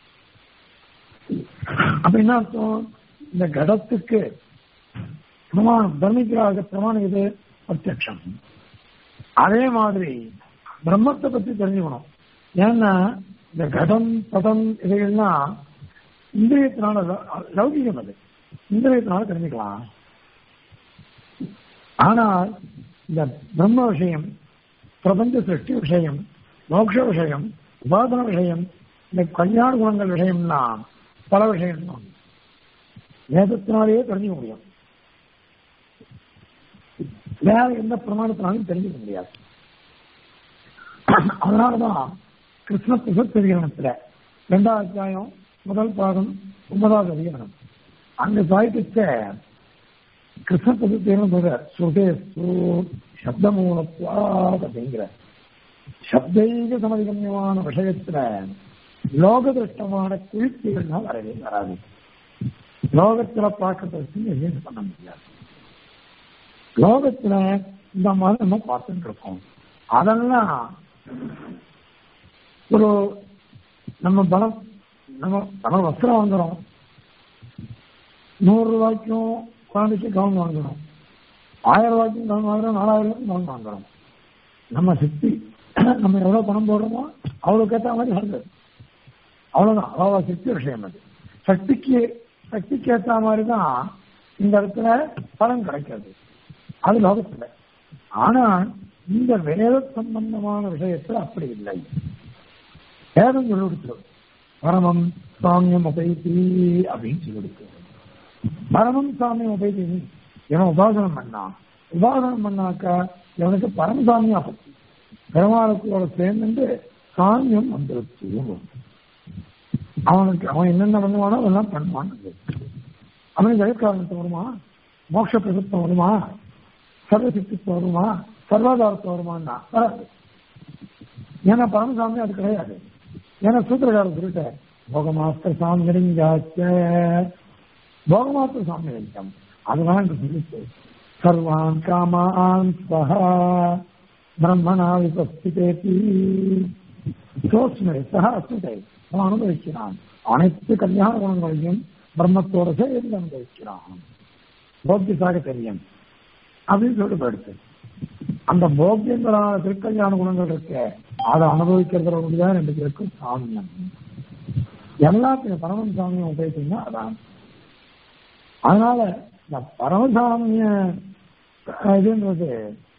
அப்ப என்ன அர்த்தம் இந்த கடத்துக்கு பிரமாணம் தர்மிக்கிறாக பிரமாணம் இது பிரத்யக்ஷம் அதே மாதிரி பிரம்மத்தை பத்தி தெரிஞ்சுக்கணும் ஏன்னா இந்த கடம் பதம் இதையெல்லாம் இந்திரியத்தினால லௌகிகம் அது இந்திரியத்தினால தெரிஞ்சுக்கலாம் ஆனால் இந்த பிரம்ம விஷயம் பிரபஞ்ச சிருஷ்டி விஷயம் மோட்ச விஷயம் உபாதன விஷயம் இந்த கல்யாண குணங்கள் விஷயம்னா பல விஷயம் தான் வேதத்தினாலேயே தெரிஞ்சுக்க முடியும் வேற எந்த பிரமாணத்தினாலும் தெரிஞ்சுக்க முடியாது அதனாலதான் கிருஷ்ண பிரசத்திகரணத்துல ரெண்டாவது அத்தியாயம் முதல் பாகம் ஒன்பதாவது அதிகரணம் அங்க சாய்ப்பிச்ச கிருஷ்ண பிரசத்திகரணம் சொல்ற சுதே சப்தமூலத்வாத் அப்படிங்கிற சப்தைக சமதிகமியமான விஷயத்துல லோக திருஷ்டமான குளிர்ச்சிகள்லாம் வரவே வராது லோகத்துல பார்க்கறதுக்கு எதுவும் பண்ண முடியாது லோகத்துல இந்த மாதிரி நம்ம பார்த்துட்டு இருக்கோம் அதெல்லாம் ஒரு நம்ம பலம் நம்ம நம்ம வஸ்திரம் வாங்குறோம் நூறு ரூபாய்க்கும் குழந்தைக்கு கவுன் வாங்குறோம் ஆயிரம் ரூபாய்க்கும் கவுன் வாங்குறோம் நாலாயிரம் ரூபாய்க்கும் கவுன் வாங்குறோம் நம்ம சக்தி நம்ம எவ்வளவு பணம் போடுறோமோ அவ்வளவுக்கு ஏற்ற மாதிரி வருது அவ்வளவுதான் அவ்வளவு சக்தி விஷயம் அது சக்திக்கு சக்திக்கு ஏற்ற மாதிரி தான் இந்த இடத்துல பலன் கிடைக்கிறது அது லோகத்துல ஆனா இந்த வேத சம்பந்தமான விஷயத்துல அப்படி இல்லை வேதம் சொல்லிடுச்சு பரமம் சாமியம் உபயத்தி அப்படின்னு சொல்லிடுச்சு பரமம் சாமியம் உபயத்தி இவன் உபாசனம் பண்ணா உபாசனம் பண்ணாக்கா இவனுக்கு பரமசாமியா பத்தி பெருமாளுக்கோட சேர்ந்து சாமியம் வந்துருச்சு அவனுக்கு அவன் என்னென்ன பண்ணுவானோ அதெல்லாம் பண்ணுவான் அவனுக்கு ஜெயக்காரணத்து வருமா மோட்ச பிரசத்தம் வருமா சர்வசக்தித்துவம் வருமா சர்வாதாரத்துவம் வருமானா வராது ஏன்னா பரமசாமி அது கிடையாது ஏன்னா சூத்திரகாரர் சொல்லிட்ட போகமாஸ்திர சாமியாச்ச போகமாஸ்திர சாமியம் அதுதான் இங்க சொல்லிட்டு சர்வான் காமான் ஸ்வஹா பிரம்மணா விபஸ்திதேதி சோஸ்மே சஹா அஸ்மிதை அவன் அனுபவிக்கிறான் அனைத்து கல்யாண குணங்களையும் பிரம்மத்தோட சேர்ந்து அனுபவிக்கிறான் போக்கியசாக தெரியும் அப்படின்னு சொல்லிட்டு போயிடுச்சு அந்த போக்கியங்களான திருக்கல்யாண குணங்கள் இருக்கு அதை அனுபவிக்கிறதுல தான் ரெண்டு பேருக்கும் சாமியம் எல்லாத்தையும் பரமன் சாமியம் உபயோகித்தீங்கன்னா அதான் அதனால இந்த பரமசாமிய இதுன்றது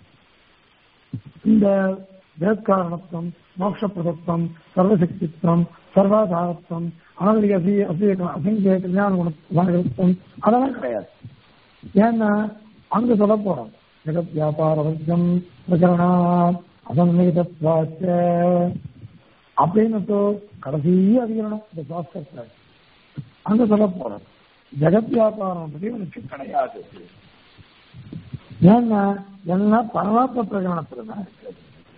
இந்த வேத்காரணத்துவம் மோட்ச பிரதத்துவம் சர்வசக்தித்துவம் சர்வாதாரத்துவம் அனதிக அசிய அசிய அசங்கிய கல்யாண குணத்துவம் அதெல்லாம் கிடையாது ஏன்னா அங்க சொல்ல போறோம் ஜெகத் வியாபார வர்க்கம் பிரகரணா அசன்னிகிதத்வாச்ச அப்படின்னு கடைசி அதிகரணம் இந்த சாஸ்திரத்துல அங்க சொல்ல போறோம் ஜெகத் வியாபாரம் பற்றி உனக்கு கிடையாது ஏன்னா எல்லாம் பரமாத்ம பிரகடனத்துல தான் இருக்கிறது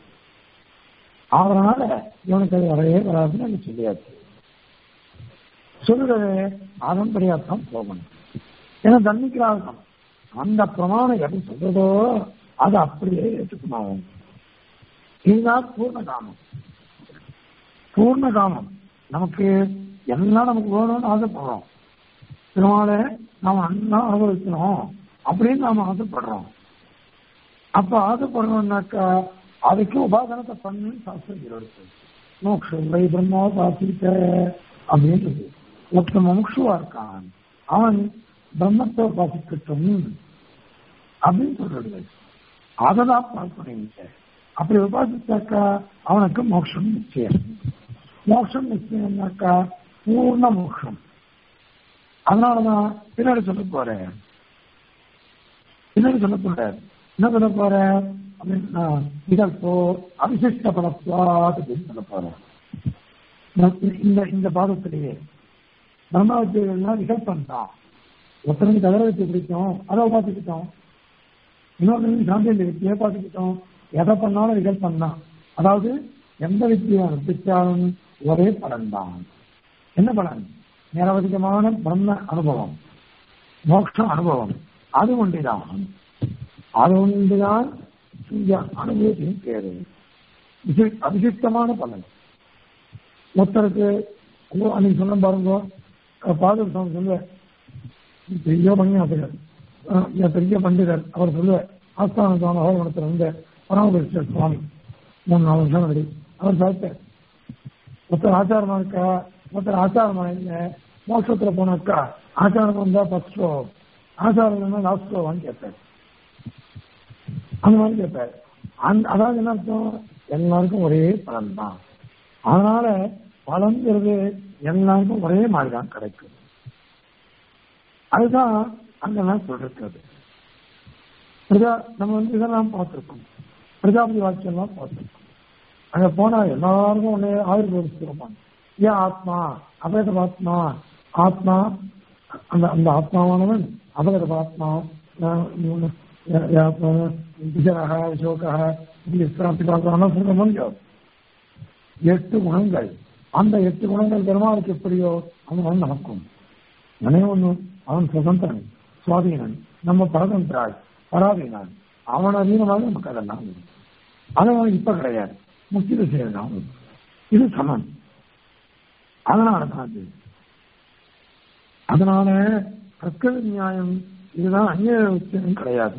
அதனால இவனுக்கு அது வரவே வராதுன்னு எனக்கு சொல்லியாச்சு சொல்றது அதன்படியாத்தான் போகணும் ஏன்னா தன்னிக்கிறார்கள் அந்த பிரமாணம் எது சொல்றதோ அதை அப்படியே ஏற்றுக்கணும் இதுதான் பூர்ண காமம் பூர்ண காமம் நமக்கு எல்லாம் நமக்கு வேணும்னு ஆசைப்படுறோம் இதனால நாம அண்ணா அனுபவிக்கணும் அப்படின்னு நாம ஆசைப்படுறோம் அப்ப ஆசைப்படணும்னாக்கா அதுக்கு உபாசனத்தை பண்ணு சாஸ்திரம் இருக்கு மோக்ஷம் வை பிரம்மா பாசித்த அப்படின்றது ஒருத்தன் முமுட்சுவா இருக்கான் அவன் பிரம்மத்தை உபாசிக்கட்டும் அப்படின்னு சொல்றது அததான் பார்க்கணும் அப்படி உபாசித்தாக்கா அவனுக்கு மோட்சம் நிச்சயம் மோட்சம் நிச்சயம்னாக்கா பூர்ண மோட்சம் அதனாலதான் பின்னாடி சொல்ல போறேன் பின்னாடி சொல்ல போறேன் என்ன சொல்ல போறேன் அப்படின்னா இதற்கோ அவிசிஷ்ட பலத்வாத் அப்படின்னு சொல்ல போறேன் இந்த இந்த பாதத்திலேயே பிரம்மாவத்தியெல்லாம் விகல்பம் தான் ஒருத்தனுக்கு தகர வச்சு பிடிக்கும் அதை உபாசிக்கிட்டோம் இன்னொருத்தனுக்கு சாந்தியந்த வித்தியை பார்த்துக்கிட்டோம் எதை பண்ணாலும் விகல்பம் தான் அதாவது எந்த வித்தியை அனுப்பிச்சாலும் ஒரே பலன் தான் என்ன பலன் நிரவதிகமான பிரம்ம அனுபவம் மோட்ச அனுபவம் அது ஒன்றுதான் அது ஒன்றுதான் இங்க அனுபவத்தின் பேரு இது அபிஷிக்தமான பலன் ஒருத்தருக்கு அன்னைக்கு சொன்ன பாருங்க பாதர் சுவாமி சொல்ல பெரிய பணியாசிரியர் பெரிய பண்டிதர் அவர் சொல்ல ஆஸ்தான சுவாமி அவர்மணத்தில் இருந்த பராமரிச்சர் சுவாமி மூணு நாலு வருஷம் முன்னாடி அவர் சாப்பிட்டார் ஒருத்தர் ஆச்சாரமா இருக்கா ஒருத்தர் ஆச்சாரமா இல்லை மோட்சத்துல போனாக்கா ஆச்சாரம் வந்தா ஃபர்ஸ்ட் ஷோ ஆச்சாரம் இல்லைன்னா லாஸ்ட் ஷோவான்னு கேட்பார் அந்த மாதிரி கேட்பார் அந்த அதாவது என்ன அர்த்தம் எல்லாருக்கும் ஒரே பலன் தான் அதனால பலன்கிறது எல்லாருக்கும் ஒரே மாதிரி தான் கிடைக்கும் அதுதான் அங்க நான் சொல்றது பிரஜா நம்ம வந்து இதெல்லாம் பார்த்துருக்கோம் பிரஜாபதி வாக்கியம்லாம் பார்த்துருக்கோம் அங்க போனா எல்லாருக்கும் ஒன்னே ஆயுர்வேதிச்சிருப்பாங்க ஏன் ஆத்மா அபேத ஆத்மா ஆத்மா அந்த அந்த ஆத்மாவானவன் அபகத ஆத்மா விஜயக அசோகா சொல்ல முடியும் எட்டு குணங்கள் அந்த எட்டு குணங்கள் பெருமாளுக்கு எப்படியோ அவன் நமக்கும் மனே ஒண்ணு அவன் சுதந்திரன் சுவாதீனன் நம்ம பரதந்திராள் பராதீனான் அவன் அதீனமாக நமக்கு அதெல்லாம் அதெல்லாம் இப்ப கிடையாது முக்கிய செய்யலாம் இது சமம் அதனால தான் அது அதனால தற்கொலை நியாயம் இதுதான் அந்நியம் கிடையாது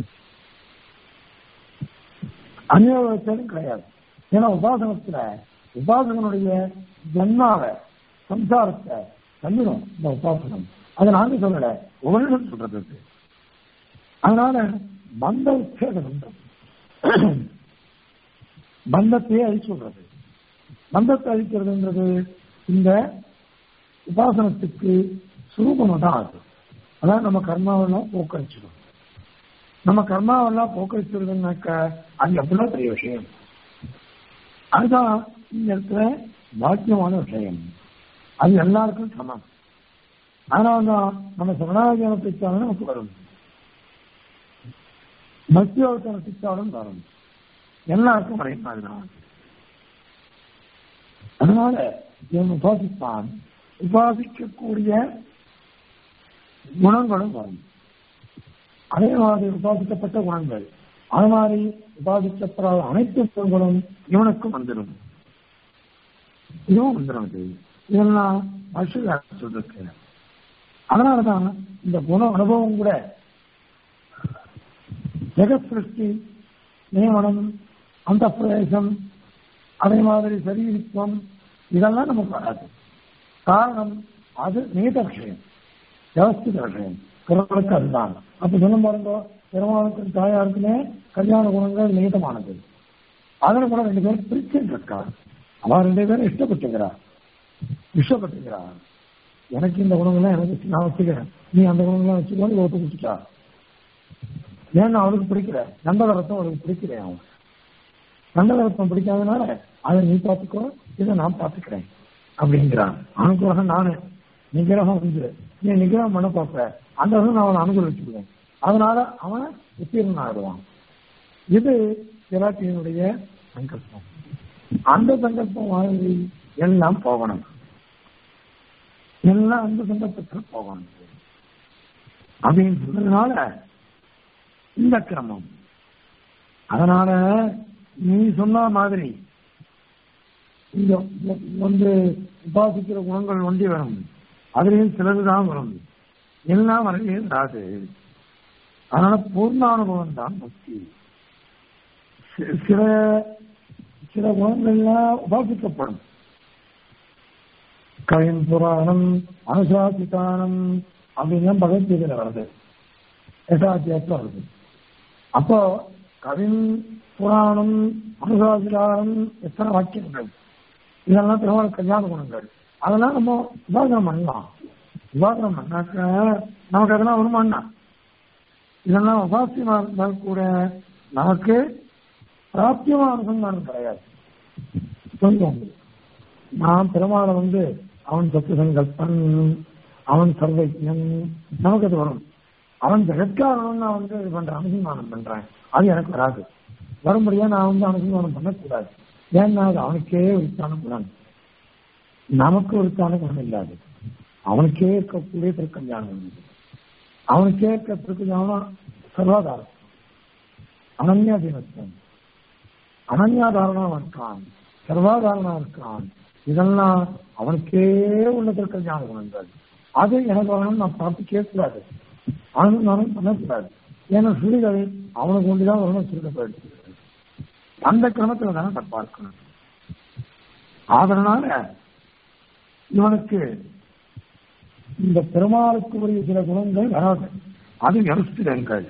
அந்நியம் கிடையாது ஏன்னா உபாசனத்துல உபாசகனுடைய ஜன்மாவ சம்சாரத்தை தள்ளிடும் இந்த உபாசனம் அதை நாங்க சொல்லல உபனிடம் சொல்றது அதனால பந்த உச்சேத பந்தம் பந்தத்தையே அழிச்சு விடுறது பந்தத்தை அழிக்கிறதுன்றது இந்த உபாசனத்துக்கு சுரூபம் தான் அது அதான் நம்ம கர்மாவெல்லாம் போக்கடிச்சிடும் நம்ம கர்மாவெல்லாம் போக்கடிச்சிருதுனாக்க அது எவ்வளவு பெரிய விஷயம் அதுதான் இந்த இடத்துல பாக்கியமான விஷயம் அது எல்லாருக்கும் சமம் அதனால்தான் நம்ம சரணாகியான பிச்சாலும் நமக்கு வரும் பக்தியோகத்தன பிச்சாலும் வரும் எல்லாருக்கும் ஒரே மாதிரிதான் அதனால இவன் உபாசிப்பான் உபாசிக்கக்கூடிய குணங்களும் வரும் அதே மாதிரி உபாசிக்கப்பட்ட குணங்கள் அது மாதிரி உபாசிக்கப்படாத அனைத்து குணங்களும் இவனுக்கும் வந்துடும் இதுவும் வந்துடும் இது இதெல்லாம் அசுகார சொல்லிருக்கு அதனாலதான் இந்த குண அனுபவம் கூட ஜெகத் சிருஷ்டி நியமனம் அந்த பிரவேசம் அதே மாதிரி சரீரித்துவம் இதெல்லாம் நமக்கு வராது காரணம் அது நீத விஷயம் வியவஸ்தித விஷயம் பிறர்களுக்கு அதுதான் அப்ப சொல்லும் பாருங்க பெருமாளுக்கும் தாயாருக்குமே கல்யாண குணங்கள் நீதமானது அதில் கூட ரெண்டு பேரும் பிரிச்சு இருக்கா அவன் ரெண்டு பேரும் இஷ்டப்பட்டுக்கிறா இஷ்டப்பட்டுக்கிறா எனக்கு இந்த குணங்கள்லாம் எனக்கு நான் வச்சுக்கிறேன் நீ அந்த குணங்கள்லாம் வச்சுக்கோன்னு ஒத்து கொடுத்துட்டா ஏன்னா அவனுக்கு பிடிக்கல நந்தகரத்தம் அவனுக்கு பிடிக்கிறேன் அவன் நந்தகரத்தம் பிடிக்காதனால அதை நீ பார்த்துக்கோ இதை நான் பார்த்துக்கிறேன் அப்படிங்கிறான் அனுகிரகம் நானு நிகிரகம் வந்து நீ நிகிரகம் பண்ண பார்ப்ப அந்த நான் அவனை அனுகூலிச்சுக்குவேன் அதனால அவன் உத்தீர்ணன் ஆயிடுவான் இது பிராட்டியினுடைய சங்கல்பம் அந்த சங்கல்பம் வாங்கி எல்லாம் போகணும் எல்லாம் அந்த சங்கல்பத்தில் போகணும் அப்படின்னு சொன்னதுனால இந்த கிரமம் அதனால நீ சொன்ன மாதிரி இங்க வந்து உபாசிக்கிற குணங்கள் ஒன்றி வரும் அதுலேயும் சிலதுதான் வரும் எல்லாம் வரவே வராது அதனால பூர்ணானுபவம் தான் முக்தி சி- சில சில குணங்கள்லாம் உபாசிக்கப்படும் கவின் புராணம் அனுசாசிதானம் அப்படின்லாம் பகவத்கீதையில வருது எட்டாத்தியத்தில் வருது அப்போ கவின் புராணம் அனுசாசிதானம் எத்தனை வாக்கியங்கள் இதெல்லாம் திருமண கல்யாண குணங்கள் அதெல்லாம் நம்ம விவாதம் பண்ணலாம் விவாதம் பண்ணாக்க நமக்கு அதெல்லாம் வருமானா இதெல்லாம் உபாசியமா இருந்தால் கூட நமக்கு பிராப்தியமான அனுசந்தானம் கிடையாது சொல்லுவாங்க நான் பெருமாளை வந்து அவன் சத்து சங்கல்பன் அவன் சர்வைஜன் நமக்கு அது வரும் அவன் ஜெகத்காரன் நான் வந்து இது பண்றேன் அனுசந்தானம் பண்றேன் அது எனக்கு வராது வரும்படியா நான் வந்து அனுசந்தானம் பண்ணக்கூடாது ஏன்னா அது அவனுக்கே உரித்தான குணம் நமக்கு உரித்தான குணம் இல்லாது அவனுக்கே இருக்கக்கூடிய திருக்கல்யாணம் உண்டு. அவனுக்கே இருக்க திருக்கல்யாணம் சர்வாதாரம் அனன்யாதீனத்துவம் அனன்யாதாரணம் இருக்கான் சர்வாதாரணம் இருக்கான் இதெல்லாம் அவனுக்கே உள்ள திருக்கல்யாண குணங்கள் அது எனக்கு வரணும்னு நான் பார்த்து கேட்கக்கூடாது அவனுக்கு நானும் பண்ணக்கூடாது ஏன்னா சுருகள் அவனுக்கு ஒன்றுதான் வரணும் சுருக்கப்பட்டு அந்த கிரமத்துல தானே நான் பார்க்கணும் அதனால இவனுக்கு இந்த பெருமாளுக்கு உரிய சில குணங்கள் வராது அது யருஸ்திரங்கள்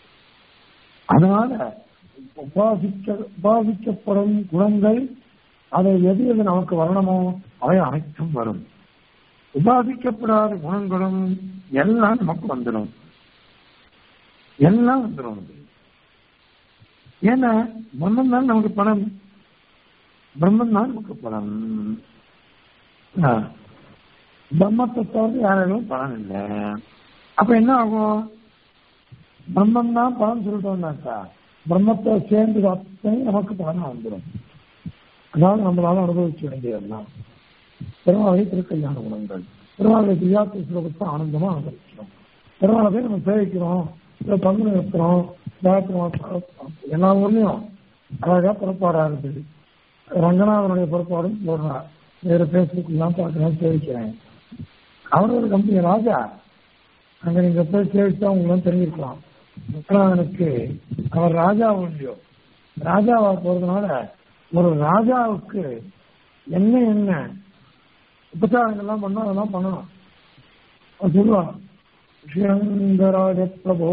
அதனால உபாசிக்க உபாசிக்கப்படும் குணங்கள் அதை எது எது நமக்கு வரணுமோ அவை அனைத்தும் வரும் உபாசிக்கப்படாத குணங்களும் எல்லாம் நமக்கு வந்துடும் எல்லாம் வந்துடும் அது. ஏன்னா பிரம்மன் தான் நமக்கு பணம் பிரம்மன் தான் நமக்கு பணம் ஆ. பிரம்மத்தை தவிர யாரும் பலன் இல்லை அப்ப என்ன ஆகும் பிரம்மன் தான் பலன் சொல்லிட்டோம்னாக்கா பிரம்மத்தை சேர்ந்து அத்தனை நமக்கு பலனா வந்துடும் அதாவது நம்மளால அனுபவிக்க வேண்டியதெல்லாம் பெருமாளை திருக்கல்யாண குணங்கள் பெருமாளை பிரியாத்த சுலபத்தை ஆனந்தமா அனுபவிக்கிறோம் பெருமாளை போய் நம்ம சேவிக்கிறோம் இல்லை பங்கு நிறுத்துறோம் தாத்திரம் எல்லா ஊர்லயும் அழகா புறப்பாடா இருக்குது ரங்கநாதனுடைய புறப்பாடும் போடுறார் வேற பேஸ்புக் எல்லாம் பார்க்கிறேன் சேவிக்கிறேன் அவர் ஒரு கம்பெனி ராஜா அங்க நீங்க போய் சேவிச்சா உங்களுக்கு தெரிஞ்சிருக்கலாம் ரங்கநாதனுக்கு அவர் ராஜா இல்லையோ ராஜாவா போறதுனால ஒரு ராஜாவுக்கு என்ன என்ன உபச்சாரங்கள்லாம் பண்ணா அதெல்லாம் பண்ணணும் அவர் சொல்லுவான் ஸ்ரீரங்கராஜ பிரபோ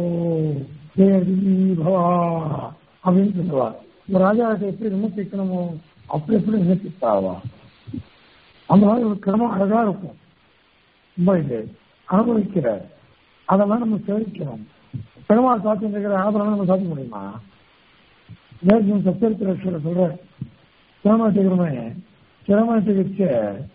தேவி பவா அப்படின்னு சொல்லுவார் இந்த ராஜாவுக்கு எப்படி விமர்சிக்கணுமோ அப்படி எப்படி விமர்சித்தாவா அந்த மாதிரி ஒரு கிரமம் அழகா இருக்கும் ரொம்ப இது அனுபவிக்கிற அதெல்லாம் நம்ம சேவிக்கிறோம் பெருமாள் சாத்தியம் இருக்கிற ஆபரணம் நம்ம சாப்பிட முடியுமா நேற்று சத்தியத்திர சொல்ற திருமணத்துக்குமே திருமணத்துக்கு வச்சு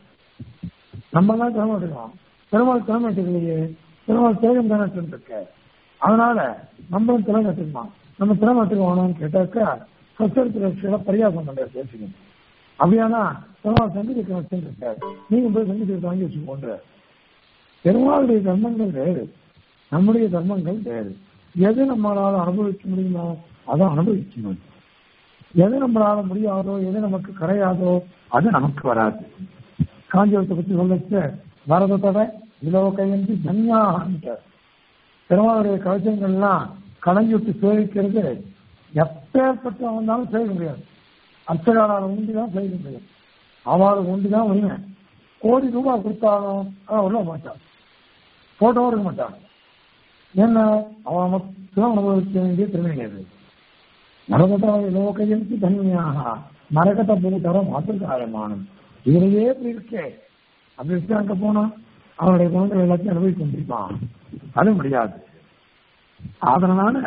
நம்ம எல்லாம் திருமணத்துக்கிறோம் பெருமாள் திருமணத்துக்குள்ளேயே பெருமாள் தேகம் தானே இருக்க அதனால நம்மளும் திறம் கட்டுக்குமா நம்ம திறம் கட்டுக்கணும்னு கேட்டாக்கா சத்தியத்திர பரியாசம் பண்ற பேசுங்க அப்படியானா பெருமாள் சங்கீத வச்சிருக்காரு நீங்க போய் சங்கீதத்தை வாங்கி வச்சுக்கோன்ற பெருமாளுடைய தர்மங்கள் வேறு நம்முடைய தர்மங்கள் வேறு எது நம்மளால அனுபவிக்க முடியுமோ அதை அனுபவிக்கணும் எது நம்மளால முடியாதோ எது நமக்கு கிடையாதோ அது நமக்கு வராது காஞ்சிபுரத்தை பத்தி சொல்லச்சு வரதத்தோட இலவகையந்தி தன்யான்ட்டு பெருமாளுடைய கவச்சங்கள்லாம் களைஞ்சு விட்டு சேவிக்கிறது எப்பேற்பட்ட வந்தாலும் செய்ய முடியாது அர்ச்சகாலால் உண்டி தான் செய்ய முடியும் அவளுக்கு உண்டி தான் உரிமை கோடி ரூபாய் கொடுத்தாலும் அவன் உள்ள மாட்டான் போட்டோ இருக்க மாட்டான் ஏன்னா அவன் மட்டும் அனுபவிக்க வேண்டிய திருமணி அது நரகத லோகையந்தி தன்மையாக நரகத பூதரம் மாத்திரகாயமானம் இதுலயே இப்படி இருக்கே அப்படி இருக்கு அங்க போனா அவனுடைய குணங்கள் எல்லாத்தையும் அனுபவிக்க முடியுமா அது முடியாது அதனால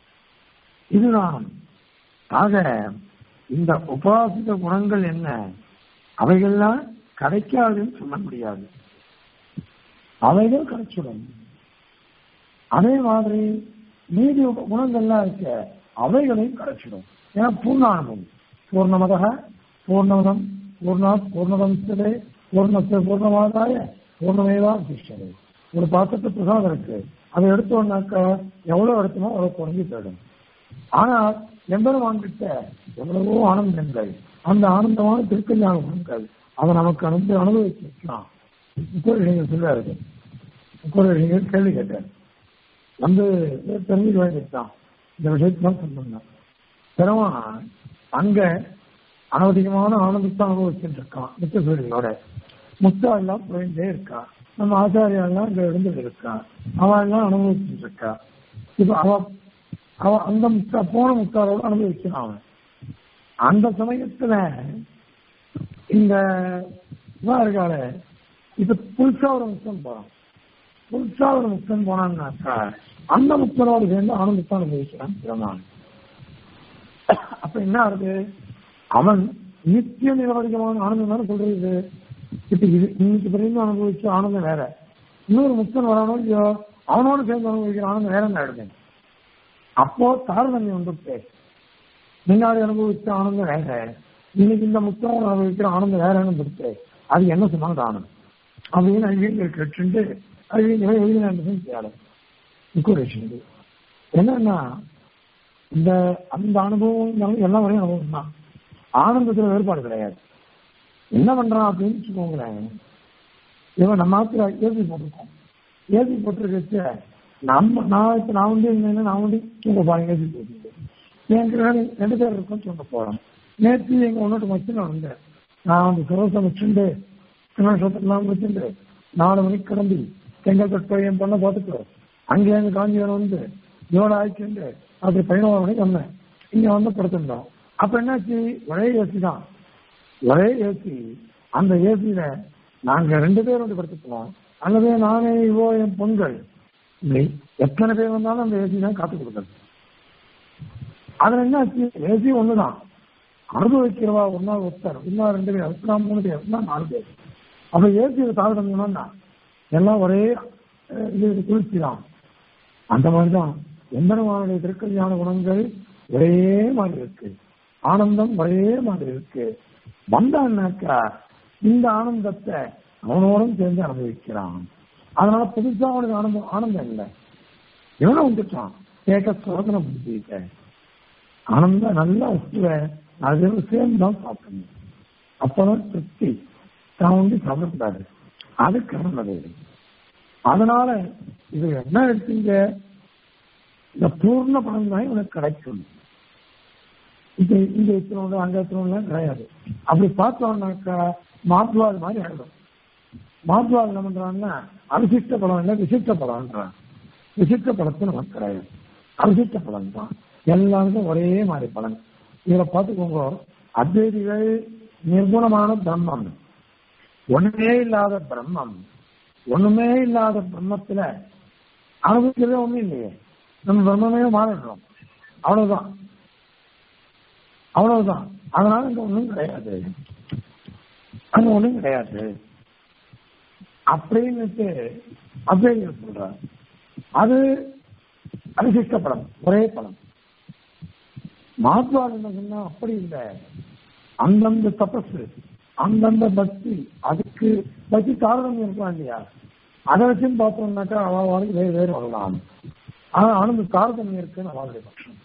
இதுதான் ஆக இந்த உபாசித குணங்கள் என்ன அவைகள்லாம் கிடைக்காதுன்னு சொல்ல முடியாது அவைகள் கிடைச்சிடும் அதே மாதிரி மீதி குணங்கள்லாம் இருக்க அவைகளையும் கிடைச்சிடும் ஏன்னா பூர்ணானந்தம் பூர்ணமதக பூர்ணமதம் பூர்ணா பூர்ணவம்சதே பூர்ணத்தை பூர்ணமாதாய பூர்ணமேவா சிஷ்டது ஒரு பாத்திரத்தை பிரசாதம் இருக்கு அதை எடுத்தோம்னாக்கா எவ்வளவு எடுத்தோமோ அவ்வளவு குறைஞ்சி போயிடும் ஆனால் எம்பெருமான் கிட்ட எவ்வளவோ ஆனந்தங்கள் அந்த ஆனந்தமான திருக்கல்யாண குணங்கள் அதை நமக்கு அனுப்பி அனுபவிச்சிருக்கலாம் முக்கோரிகள் சொல்றாரு முக்கோரிகள் கேள்வி கேட்டார் வந்து தெரிஞ்சுக்க வேண்டியதுதான் இந்த விஷயத்தான் சொன்னாங்க பெருமான் அங்க அனவதிகமான ஆனந்தத்தை அனுபவிச்சுட்டு இருக்கான் நித்திய சூரியனோட முத்தா எல்லாம் போயிட்டே இருக்கா நம்ம ஆச்சாரியா எல்லாம் இங்க இருந்துட்டு இருக்கா அவ எல்லாம் அனுபவிச்சுட்டு இருக்கா இப்ப அவ அவ அந்த முத்தா போன முத்தாரோட அனுபவிக்கிறான் அவன் அந்த சமயத்துல இந்த இவா இருக்காள இப்ப புதுசா ஒரு முத்தம் போறான் புதுசா ஒரு முத்தம் போனான்னாக்கா அந்த முத்தனோடு சேர்ந்து ஆனந்தத்தை அனுபவிக்கிறான் பெருமான் அப்ப என்ன ஆகுது அவன் நித்திய நிலவரிகமான ஆனந்தம் தானே சொல்றது இப்ப இது இன்னைக்கு பிறகு அனுபவிச்ச ஆனந்தம் வேற இன்னொரு முக்தன் வரானோ இல்லையோ அவனோட சேர்ந்து அனுபவிக்கிற ஆனந்தம் வேற என்ன ஆயிடுது அப்போ தாரதமியம் வந்துட்டு முன்னாடி அனுபவிச்ச ஆனந்தம் வேற இன்னைக்கு இந்த முக்தனோட அனுபவிக்கிற ஆனந்தம் வேறன்னு வந்துட்டு அது என்ன சொன்னாலும் ஆனந்தம் அப்படின்னு ஐவியங்கள் கேட்டு ஐவியங்களை எழுதினு செய்யலாம் இன்குரேஷன் என்னன்னா இந்த அந்த அனுபவம் எல்லாம் வரையும் அனுபவம் தான் ஆனந்தத்துல வேறுபாடு கிடையாது என்ன பண்றான் அப்படின்னு வச்சுக்கோங்களேன் இவன் நம்ம ஆத்துல ஏசி போட்டிருக்கோம் ஏசி போட்டிருக்க நம்ம நான் இப்ப நான் வந்து என்ன நான் வந்து தூங்க போறேன் ஏசி போட்டு என் ரெண்டு பேர் இருக்கோம் தூங்க போறோம் நேற்று எங்க ஒன்னோட்டு வச்சு நான் வந்தேன் நான் வந்து சுரசம் வச்சுண்டு திருநட்சத்திரம்லாம் வச்சுண்டு நாலு மணிக்கு கிளம்பி செங்கல்பட்டு போய் என் பொண்ணை பார்த்துட்டு அங்கே எங்க காஞ்சிபுரம் வந்து இதோட ஆயிடுச்சுண்டு அப்படி பதினோரு மணிக்கு வந்தேன் இங்க வந்து படுத்திருந்தோம் அப்ப என்னாச்சு ஒரே ஏசி தான் ஒரே ஏசி அந்த ஏசியில நாங்க ரெண்டு பேரும் வந்து படுத்துக்குவோம் அல்லது நானே இவோ என் பொங்கல் இல்லை எத்தனை பேர் வந்தாலும் அந்த ஏசி தான் காத்து கொடுக்குறது அதுல என்னாச்சு ஏசி ஒண்ணுதான் அனுபவிக்கிறவா ஒன்னா ஒருத்தர் இன்னும் ரெண்டு பேர் எத்தனா மூணு பேர் எத்தனா நாலு பேர் அப்ப ஏசியில தாழ்ந்தோம்னா எல்லாம் ஒரே இது குளிர்ச்சி தான் அந்த மாதிரிதான் எம்பெருமானுடைய திருக்கல்யாண குணங்கள் ஒரே மாதிரி இருக்கு ஆனந்தம் ஒரே மாதிரி இருக்கு வந்தான்னாக்கா இந்த ஆனந்தத்தை அவனோடும் சேர்ந்து அனுபவிக்கிறான் அதனால புதுசா அவனுக்கு ஆனந்தம் ஆனந்தம் இல்லை இவனும் வந்துட்டான் கேட்க சோதனை புத்திக்க ஆனந்த நல்ல வஸ்துவ அது சேர்ந்து தான் சாப்பிடணும் அப்பதான் திருப்தி தான் வந்து சாப்பிடக்கூடாது அது கரணம் அதனால இது என்ன எடுத்தீங்க இந்த பூர்ண பலன் தான் இவனுக்கு கிடைக்கும் இது இங்க எத்தனோட அங்க எத்தனோட கிடையாது அப்படி பார்த்தோம்னாக்கா மாத்வாது மாதிரி ஆயிடும் மாத்வாது என்ன பண்றாங்கன்னா அவிசிஷ்ட பலம் இல்லை விசிஷ்ட பலம்ன்றான் விசிஷ்ட பலத்து நமக்கு கிடையாது அவிசிஷ்ட பலன் தான் எல்லாருக்கும் ஒரே மாதிரி பலன் இதுல பார்த்துக்கோங்க அத்வைதிகள் நிர்குணமான பிரம்மம் ஒண்ணுமே இல்லாத பிரம்மம் ஒண்ணுமே இல்லாத பிரம்மத்துல அனுபவிக்கிறதே ஒண்ணும் இல்லையே நம்ம பிரம்மமே மாறிடுறோம் அவ்வளவுதான் அவ்வளவுதான் அதனால இங்க ஒண்ணும் கிடையாது அங்க ஒண்ணும் கிடையாது அப்படின்னுட்டு அப்படிங்கிற சொல்ற அது அதிசிஷ்ட படம் ஒரே படம் மாத்வால் என்ன சொன்னா அப்படி இல்லை அந்தந்த தபசு அந்தந்த பக்தி அதுக்கு பக்தி தாரதமியம் இருக்கலாம் இல்லையா அதை வச்சு பார்த்தோம்னாக்கா அவளுக்கு வேறு வேறு வரலாம் ஆனா ஆனந்த தாரதமியம் இருக்குன்னு அவளுடைய பட்சம்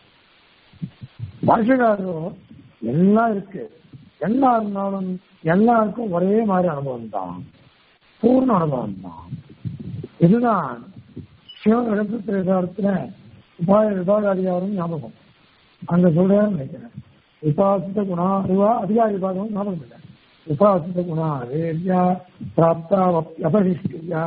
பாஷகாரோ எல்லாம் இருக்கு எல்லா இருந்தாலும் எல்லாருக்கும் ஒரே மாதிரி அனுபவம் தான் பூர்ண அனுபவம் தான் இதுதான் சிவன் இடத்துல உபாய விபாகாதிகாரம் ஞாபகம் அங்க சொல்றேன்னு நினைக்கிறேன் உபாசித்த குணா அதுவா அதிகாரி விபாகம் ஞாபகம் இல்லை உபாசித்த குணா வேத்யா பிராப்தா அபரிஷ்டியா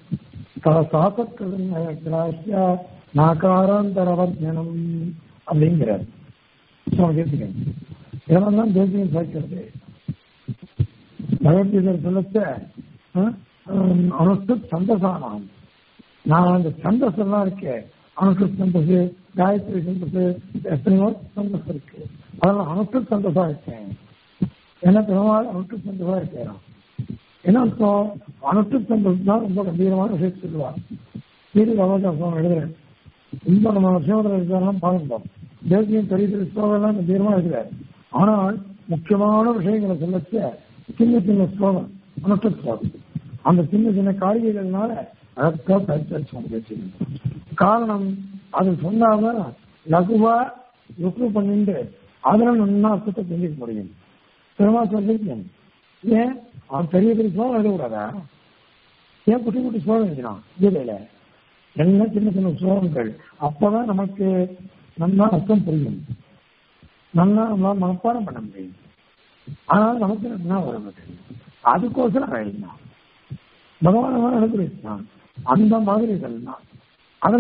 சாசக்கிராசியா நாகாராந்தரவர்ஜனம் அப்படிங்கிறார் தேசிகன் இதெல்லாம் தான் தேசிகன் சேர்க்கிறது பகவத்கீதை சொல்லச்ச அனுஷ்டு சந்தசானாம் நான் அந்த சந்தஸ் எல்லாம் இருக்கேன் அனுஷ்டு சந்தஸ் காயத்ரி சந்தஸ் எத்தனையோ சந்தஸ் இருக்கு அதெல்லாம் அனுஷ்டு சந்தஸா இருக்கேன் என்ன பெருமாள் அனுஷ்டு சந்தஸா இருக்கேன் என்ன அர்த்தம் அனுஷ்டு சந்தஸ் தான் ரொம்ப கம்பீரமான விஷயத்தை சொல்லுவார் சீரி பகவதாசம் எழுதுறேன் ரொம்ப நம்ம சிவதர விசாரம் பார்க்கணும் தேசியம் பெரிய பெரிய ஸ்லோகம்லாம் கம்பீரமா எழுதுறாரு ஆனால் முக்கியமான விஷயங்களை சொல்லச்ச சின்ன சின்ன ஸ்லோகம் அனுஷ்ட ஸ்லோகம் அந்த சின்ன சின்ன காரிகைகள்னால அதற்காக பயிற்சி காரணம் அது சொன்னாதான் லகுவா ருக்கு பண்ணிட்டு அதுல நல்லா அர்த்தத்தை தெரிஞ்சுக்க முடியும் பெருமா சொல்லிருக்கேன் ஏன் அவன் பெரிய பெரிய ஸ்லோகம் எழுதக்கூடாதா ஏன் குட்டி குட்டி ஸ்லோகம் எழுதினான் கீதையில எல்லாம் சின்ன சின்ன ஸ்லோகங்கள் அப்பதான் நமக்கு நல்லா அர்த்தம் புரியும் நல்லா நம்மளால மனப்பாடம் பண்ண முடியும் ஆனால் நமக்கு என்ன வர மாட்டேங்குது அதுக்கோசரம் அழைந்தான் பகவான் அனுகிரகிச்சான் அந்த மாதிரி இதெல்லாம் அதுல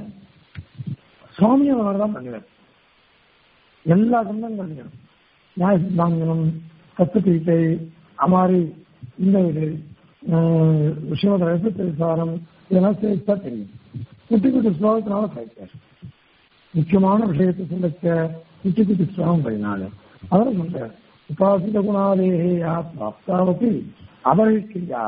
சுவாமி அவர் தான் பண்ணுவார் எல்லா சொந்தங்களையும் நியாய சித்தாங்கனம் தத்துவத்தை அமாரி இந்த இது விஷயோட ரசத்திரிசாரம் இதெல்லாம் சேர்த்தா தெரியும் குட்டி குட்டி ஸ்லோகத்தினால சேர்த்தார் முக்கியமான விஷயத்தை சொல்லச்ச குட்டி குட்டி ஸ்லோகம் பதினால அவர் சொல்றார் உபாசித குணாதேயா பிராப்தாவதி அபரிக்கிரியா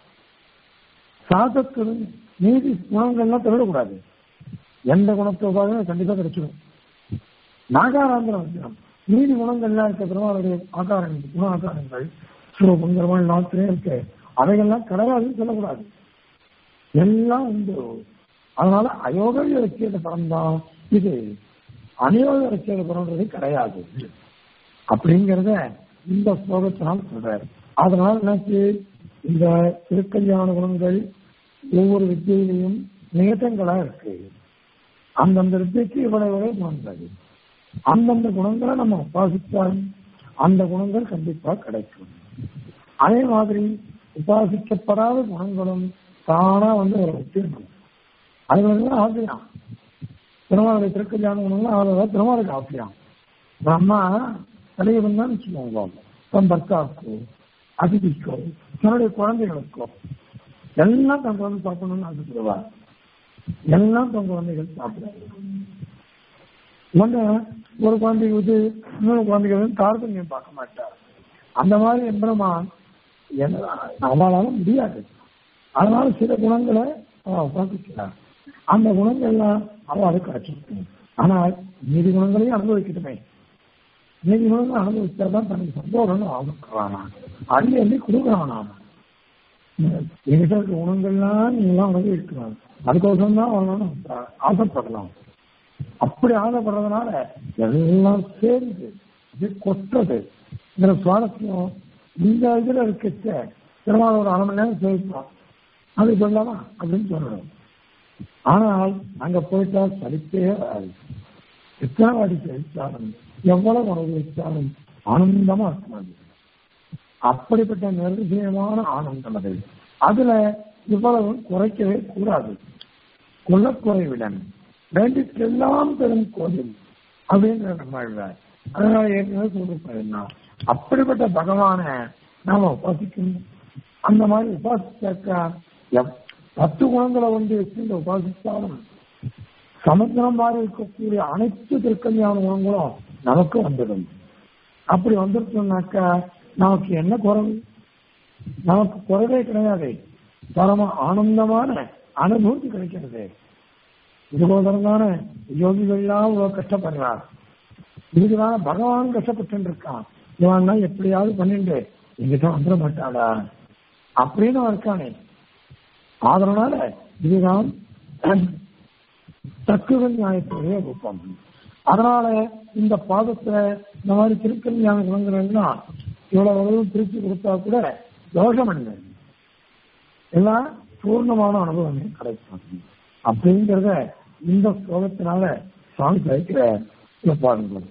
சாதத்துக்கு நீதி குணங்கள்லாம் திருடக்கூடாது எந்த குணத்தை உபாதனை கண்டிப்பா கிடைச்சிடும் நாகாராந்திரம் வச்சிடும் நீதி குணங்கள்லாம் இருக்க பெருமாளுடைய ஆகாரங்கள் குண ஆகாரங்கள் சுரபங்கரமான நாத்திரே இருக்கு அவைகள்லாம் கிடையாதுன்னு சொல்லக்கூடாது எல்லாம் உண்டு அதனால அயோக இலக்கியத படம் தான் இது அநியோக இலக்கியத படம்ன்றது கிடையாது அப்படிங்கிறத இந்த ஸ்லோகத்தினால் சொல்றாரு அதனால என்னாச்சு இந்த திருக்கல்யாண குணங்கள் ஒவ்வொரு வித்தியிலையும் நேற்றங்களா இருக்கு அந்தந்த வித்தியக்கு இவ்வளவு குணங்கள் அந்தந்த குணங்களை நம்ம உபாசித்தால் அந்த குணங்கள் கண்டிப்பா கிடைக்கும் அதே மாதிரி உபாசிக்கப்படாத குணங்களும் தானா வந்து ஒரு ஒத்திருக்கும் அதுகளுக்கு ஆசையாம் திருமாவளி திருக்கல்யாண குணங்களும் அவ்வளவுதான் திருமாவளிக்கு ஆசையாம் அம்மா தலைவன் தான் வச்சுக்கோங்க தன் பர்த்தாவுக்கோ அதிதிக்கோ தன்னுடைய குழந்தைகளுக்கோ எல்லாம் தன் குழந்தை சாப்பிடணும்னு ஆசைப்படுவா எல்லாம் தன் குழந்தைகள் சாப்பிடுவாங்க ஒண்ணு ஒரு குழந்தைக்கு வந்து இன்னொரு குழந்தைக்கு வந்து தாரதமியம் பார்க்க மாட்டார் அந்த மாதிரி எம்பெருமான் அவளால முடியாது அதனால சில குணங்களை அவள் உபாசிக்கிறார் அந்த குணங்கள்லாம் அவளுக்கு அச்சிருக்கும் ஆனால் நீதி குணங்களையும் அனுபவிக்கட்டுமே நீதி குணங்களை அனுபவிச்சாதான் தனக்கு சந்தோஷம் ஆகுறானா அள்ளி அள்ளி கொடுக்குறானா எங்கிட்ட இருக்க குணங்கள்லாம் நீ எல்லாம் அனுபவிக்கிறான் அதுக்கோசரம் தான் அவனால ஆசைப்படலாம் அப்படி ஆசைப்படுறதுனால எல்லாம் சேர்ந்து இது கொட்டது இதுல சுவாரஸ்யம் இந்த இதுல இருக்கச்ச திருமாவளவன் ஒரு அரை மணி நேரம் சேர்ப்பான் அது சொல்லலாமா அப்படின்னு சொல்லணும் ஆனால் அங்க போயிட்டா சலிப்பே வராது எத்தனை வாடி சலிச்சாலும் எவ்வளவு அனுபவிச்சாலும் ஆனந்தமா இருக்கும் அப்படிப்பட்ட நிர்விஜயமான ஆனந்தம் அது அதுல இவ்வளவு குறைக்கவே கூடாது கொள்ளக்குறைவிடன் வேண்டிக்கெல்லாம் பெரும் கோயில் அப்படின்ற நம்ம அதனால ஏற்கனவே சொல்லிருப்பா அப்படிப்பட்ட பகவான நாம உபாசிக்கணும் அந்த மாதிரி உபாசிச்சாக்கா பத்து குணங்களை வந்து வச்சு இந்த உபாசித்தாலும் சமுத்திரம் மாதிரி இருக்கக்கூடிய அனைத்து திருக்கல்யாண குணங்களும் நமக்கு வந்துடும் அப்படி வந்துருச்சோம்னாக்கா நமக்கு என்ன குறைவு நமக்கு குறைவே கிடையாது பரம ஆனந்தமான அனுபூதி கிடைக்கிறது இதுபோதரமான யோகிகள்லாம் இவ்வளவு கஷ்டப்படுறார் இதுக்குதான பகவான் கஷ்டப்பட்டு இருக்கான் இவன் எப்படியாவது பண்ணிட்டு எங்கிட்ட வந்துட மாட்டாடா அப்படின்னு இருக்கானே அதனால இதுதான் தக்குவல் நியாயத்துடைய ரூபம் அதனால இந்த பாதத்துல இந்த மாதிரி திருக்கல் ஞான குணங்கள்லாம் இவ்வளவு அளவு பிரிச்சு கொடுத்தா கூட தோஷம் என்ன எல்லாம் பூர்ணமான அனுபவமே கிடைக்கும் அப்படிங்கிறத இந்த ஸ்லோகத்தினால சுவாமி கிடைக்கிற பாருங்கள்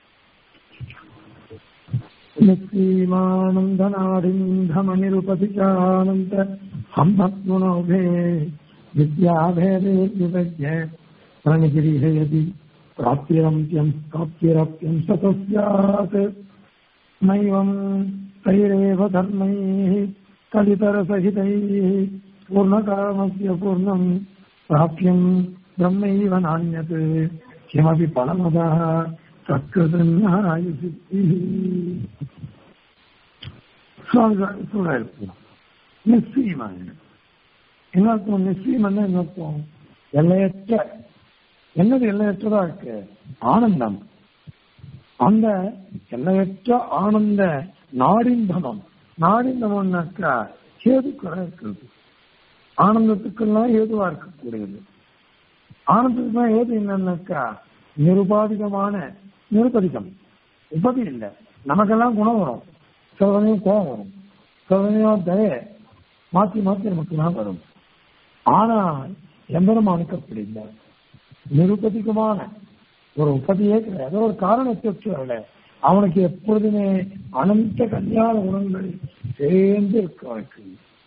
நிச்சயமானந்தநாடிந்தமனிருபதிகானந்த சம்பத்குணோபே வித்யாபேதே விபஜ்ய பிரணிகிரிஹயதி பிராப்திரம்பியம் பிராப்திரப்பியம் சதஸ்யாத் நைவம் தைரேவ தர்மைः कलितरसहितैः पूर्णकामस्य पूर्णम् प्राप्यम् ब्रह्मैव नान्यत् किमपि फलमदः சத்கிருதன்யாயுசித்திः நிச்சயமாக என்ன அர்த்தம் நிச்சயம் என்ன அர்த்தம் எல்லையற்ற என்னது எல்லையற்றதா இருக்கு ஆனந்தம் அந்த எல்லையற்ற ஆனந்த நாடிந்தமம் நாடிந்தமம்னாக்கா ஹேதுக்களா இருக்கிறது ஆனந்தத்துக்கெல்லாம் ஏதுவா இருக்கக்கூடியது ஆனந்தத்துக்கு ஏது என்னன்னாக்கா நிருபாதிகமான நிருபதிகம் உபதி இல்லை நமக்கெல்லாம் குணம் வரும் சில சமயம் கோபம் வரும் சில சமயம் தய மாத்தி மாத்தி நமக்கு தான் வரும் ஆனால் எம்பெருமானுக்கு அப்படி இல்லை நிருபதிகமான ஒரு உற்பத்தியே கிடையாது ஏதோ ஒரு காரணத்திற்கு அல்ல அவனுக்கு எப்பொழுதுமே அனந்த கல்யாண குணங்கள் சேர்ந்து இருக்கு அவனுக்கு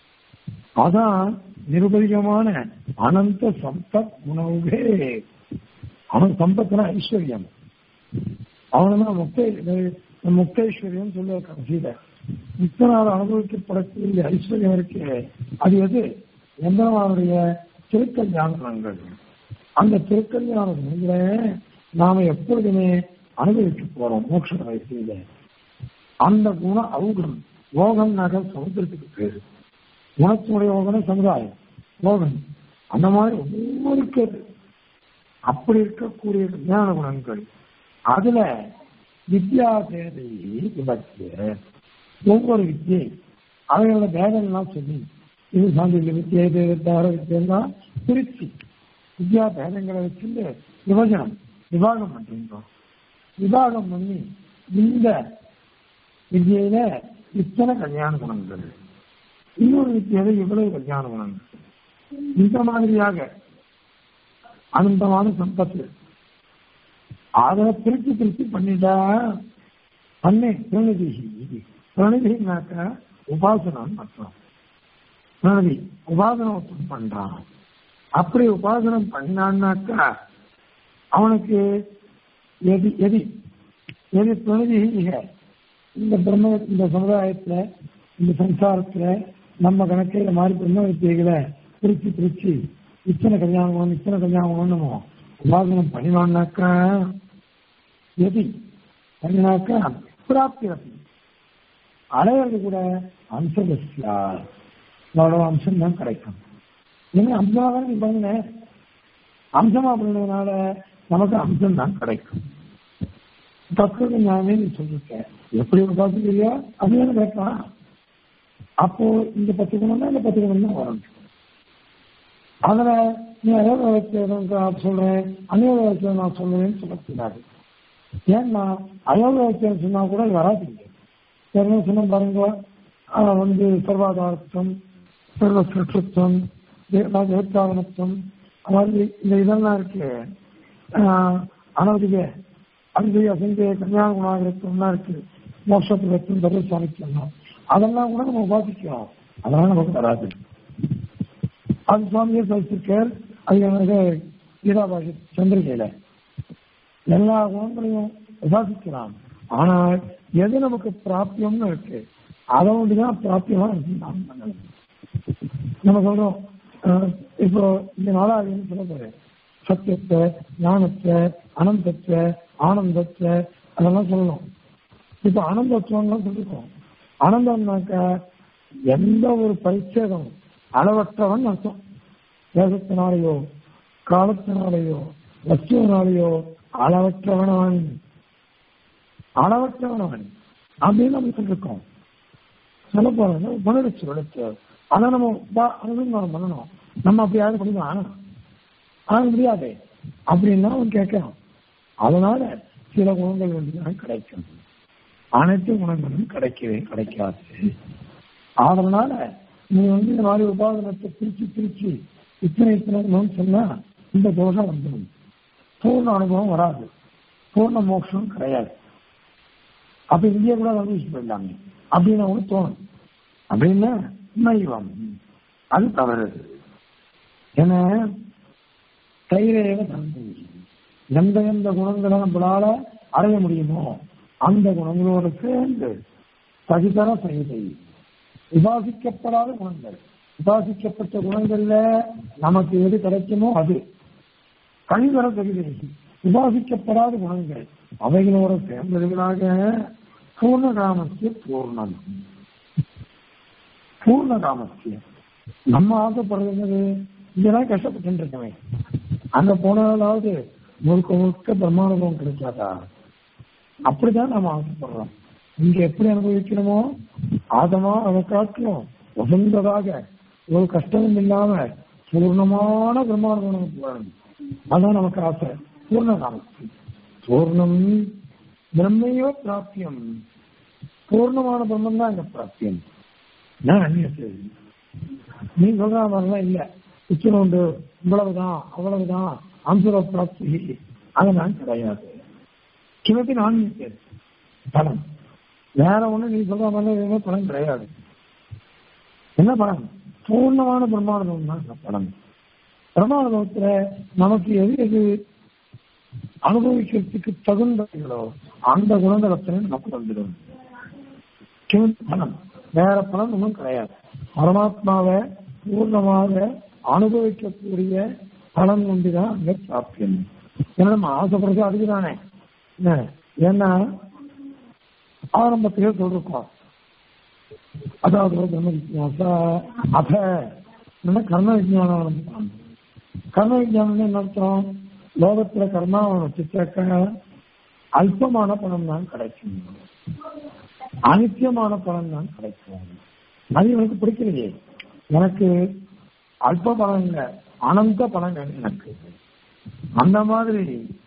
அதான் நிருபதிகமான அனந்த சம்பத் உணவுகே அவன் சம்பத்னா ஐஸ்வர்யம் அவனதான் முக்த முக்தேஸ்வரியம் சொல்லுவ கடைசியில முக்தனால் அனுபவிக்கப்படக்கூடிய ஐஸ்வர்யம் இருக்கு அது எது எந்தவனுடைய திருக்கல்யாண குணங்கள் அந்த திருக்கல்யாண குணங்களை நாம எப்பொழுதுமே அனுபவிக்க போறோம் மோட்ச வயசில அந்த குண அவுகம் யோகம் நகர் சமுத்திரத்துக்கு பேரு குணத்தினுடைய யோகம் சமுதாயம் யோகம் அந்த மாதிரி ஒவ்வொருக்கு அப்படி இருக்கக்கூடிய ஞான குணங்கள் அதுல வித்யா பேதை விபத்திய ஒவ்வொரு வித்தியை அவைகளோட பேதம்லாம் சொல்லி இது சாந்தியில் வித்தியை தேவத்தார வித்தியெல்லாம் பிரிச்சு வித்யா பேதங்களை வச்சுட்டு விபஜனம் விவாகம் பண்றோம் விவாகம் பண்ணி இந்த வித்தியில இத்தனை கல்யாண குணங்கள் இன்னொரு வித்தியில இவ்வளவு கல்யாண குணங்கள் இந்த மாதிரியாக அனந்தமான சம்பத்து அதை பிரிச்சு பிரிச்சு பண்ணிட்டா பண்ணே பிரணதி பிரணதினாக்க உபாசனம் அர்த்தம் பிரணதி உபாசனம் பண்றான் அப்படி உபாசனம் பண்ணான்னாக்கா அவனுக்கு எதி எதி எது பிரணதி இந்த பிரம்ம இந்த சமுதாயத்துல இந்த சம்சாரத்துல நம்ம கணக்கையில மாதிரி பிரம்ம வித்தியைகளை பிரிச்சு பிரிச்சு இத்தனை கல்யாணம் பண்ணணும் இத்தனை கல்யாணம் பண்ணணுமோ உபாசனம் பண்ணினான்னாக்கா எதி பண்ணினாக்கா பிராப்தி அப்படி அடையிறது கூட அம்சதஸ்யா அவரோட அம்சம் தான் கிடைக்கும் என்ன அம்சமாக தானே நீ பண்ணுன அம்சமா பண்ணதுனால நமக்கு அம்சம் தான் கிடைக்கும் தத்துவ ஞானமே நீ சொல்லிருக்க எப்படி உபாசிக்கிறியோ அதுதானே கிடைக்கலாம் அப்போ இந்த பத்து குணம் தான் இந்த பத்து குணம் தான் வரணும் அதுல நீ அயோக வச்சேன் சொல்றேன் அநியோக வச்சேன் நான் சொல்லுவேன்னு சொல்லக்கூடாது ஏன்னா அயோக வச்சேன் சொன்னா கூட அது வராது என்ன சொன்ன பாருங்க வந்து சர்வாதாரத்துவம் சர்வ சுற்றுத்துவம் ஏற்காவனத்துவம் அதாவது இந்த இதெல்லாம் இருக்கு அனவதிக அன்பு அசங்க கல்யாண குணாகிரத்துவம்லாம் இருக்கு மோட்சத்துவத்துவம் தர்ம சாமித்யம் அதெல்லாம் கூட நம்ம உபாசிக்கிறோம் அதெல்லாம் நமக்கு வராது அது சுவாமியே சொல்லிருக்கார் அது கீதாபாஷி சந்திரிகையில எல்லா குணங்களையும் உபாசிக்கலாம் ஆனால் எது நமக்கு பிராப்தியம்னு இருக்கு அதை ஒன்றுதான் பிராப்தியமா இருக்கு நம்ம சொல்றோம் இப்போ இந்த நாளாவின்னு சொல்ல போறேன் சத்தியத்தை ஞானத்தை அனந்தத்தை ஆனந்தத்தை அதெல்லாம் சொல்லணும் இப்ப ஆனந்தத்துவம்லாம் சொல்லிருக்கோம் ஆனந்தம்னாக்கா எந்த ஒரு பரிச்சேதம் அளவற்றவன் அர்த்தம் தேசத்தினாலேயோ காலத்தினாலேயோ வஸ்துவனாலேயோ அளவற்றவனவன் அளவற்றவனவன் அப்படின்னு நம்ம சொல்லிருக்கோம் சொல்ல போறது உபனிடச்சு விளக்கு அதை நம்ம அனுபவம் பண்ணணும் நம்ம அப்படி யாரும் பண்ணிக்கலாம் ஆக முடியாது அப்படின்னா அவன் கேட்கறான் அதனால சில குணங்கள் வந்து கிடைக்கும் அனைத்து குணங்களும் கிடைக்கவே கிடைக்காது அதனால நீ வந்து இந்த மாதிரி உபாதனத்தை பிரிச்சு பிரிச்சு இத்தனை இத்தனை குணம் சொன்னா இந்த தோஷம் வந்துடும் பூர்ண அனுபவம் வராது பூர்ண மோட்சம் கிடையாது அப்ப இந்தியா கூட அனுபவிச்சு போயிடலாமே அப்படின்னு அவனுக்கு தோணும் அப்படின்னா நைவம் அது தவறு ஏன்னா தைரேக தந்தை எந்த எந்த குணங்களை நம்மளால அடைய முடியுமோ அந்த குணங்களோடு சேர்ந்து சகிதர செய்தை விவாசிக்கப்படாத குணங்கள் விவாசிக்கப்பட்ட குணங்கள்ல நமக்கு எது கிடைக்குமோ அது கழிவர தகுதி விவாசிக்கப்படாத குணங்கள் அவைகளோட சேர்ந்தவர்களாக பூர்ணகாமத்திய பூர்ணம் பூர்ணகாமத்திய நம்ம ஆசைப்படுறது என்னது இதெல்லாம் கஷ்டப்பட்டு இருக்கவே அங்க போனாலாவது முழுக்க முழுக்க பிரம்மானுபவம் கிடைக்காதா அப்படிதான் நம்ம ஆசைப்படுறோம் இங்க எப்படி அனுபவிக்கணுமோ ஆதமா அதை காட்டிலும் உகந்ததாக ஒரு கஷ்டமும் இல்லாம பூர்ணமான பிரம்மானுபவம் நமக்கு வேணும் அதான் நமக்கு ஆசை பூர்ணகாமத்தி பூர்ணம் பிரம்மையோ பிராப்தியம் பூர்ணமான பிரம்மம் தான் இங்க பிராப்தியம் நான் அந்நியத்து நீ சொல்ற மாதிரிலாம் இல்ல உச்சனோண்டு இவ்வளவுதான் அவ்வளவுதான் அம்சர பிராப்தி அதெல்லாம் கிடையாது கிமப்பி நான் பலம் வேற ஒண்ணு நீ சொல்ற மாதிரி எதுவுமே பலன் கிடையாது என்ன பலன் பூர்ணமான பிரம்மாண்டம் தான் இந்த பலன் பிரம்மாண்டத்துல நமக்கு எது எது அனுபவிக்கிறதுக்கு தகுந்தவர்களோ அந்த குணங்களத்தை நமக்கு வந்துடும் கிமப்பி பலம் வேற பலன் ஒன்றும் கிடையாது பரமாத்மாவை பூர்ணமாக அனுபவிக்கக்கூடிய பலன் ஒன்றுதான் அங்க சாத்தியம் ஏன்னா நம்ம ஆசைப்படுறது அதுக்குதானே என்ன? ஏன்னா ஆரம்பத்திலே சொல்லிருக்கோம் அதாவது பிரம்ம விஜயாசா அத நம்ம கர்ம விஜயானம் ஆரம்பிப்பாங்க கர்ம விஜயானம் என்ன அர்த்தம் லோகத்துல கர்மாவை வச்சுட்டாக்க அல்பமான பணம் தான் கிடைக்கும் அனித்தியமான பலன் தான் கிடைக்கும் அது எனக்கு பிடிக்கலையே எனக்கு அல்ப பலன் இல்லை அனந்த பலன் வேணும் எனக்கு அந்த மாதிரி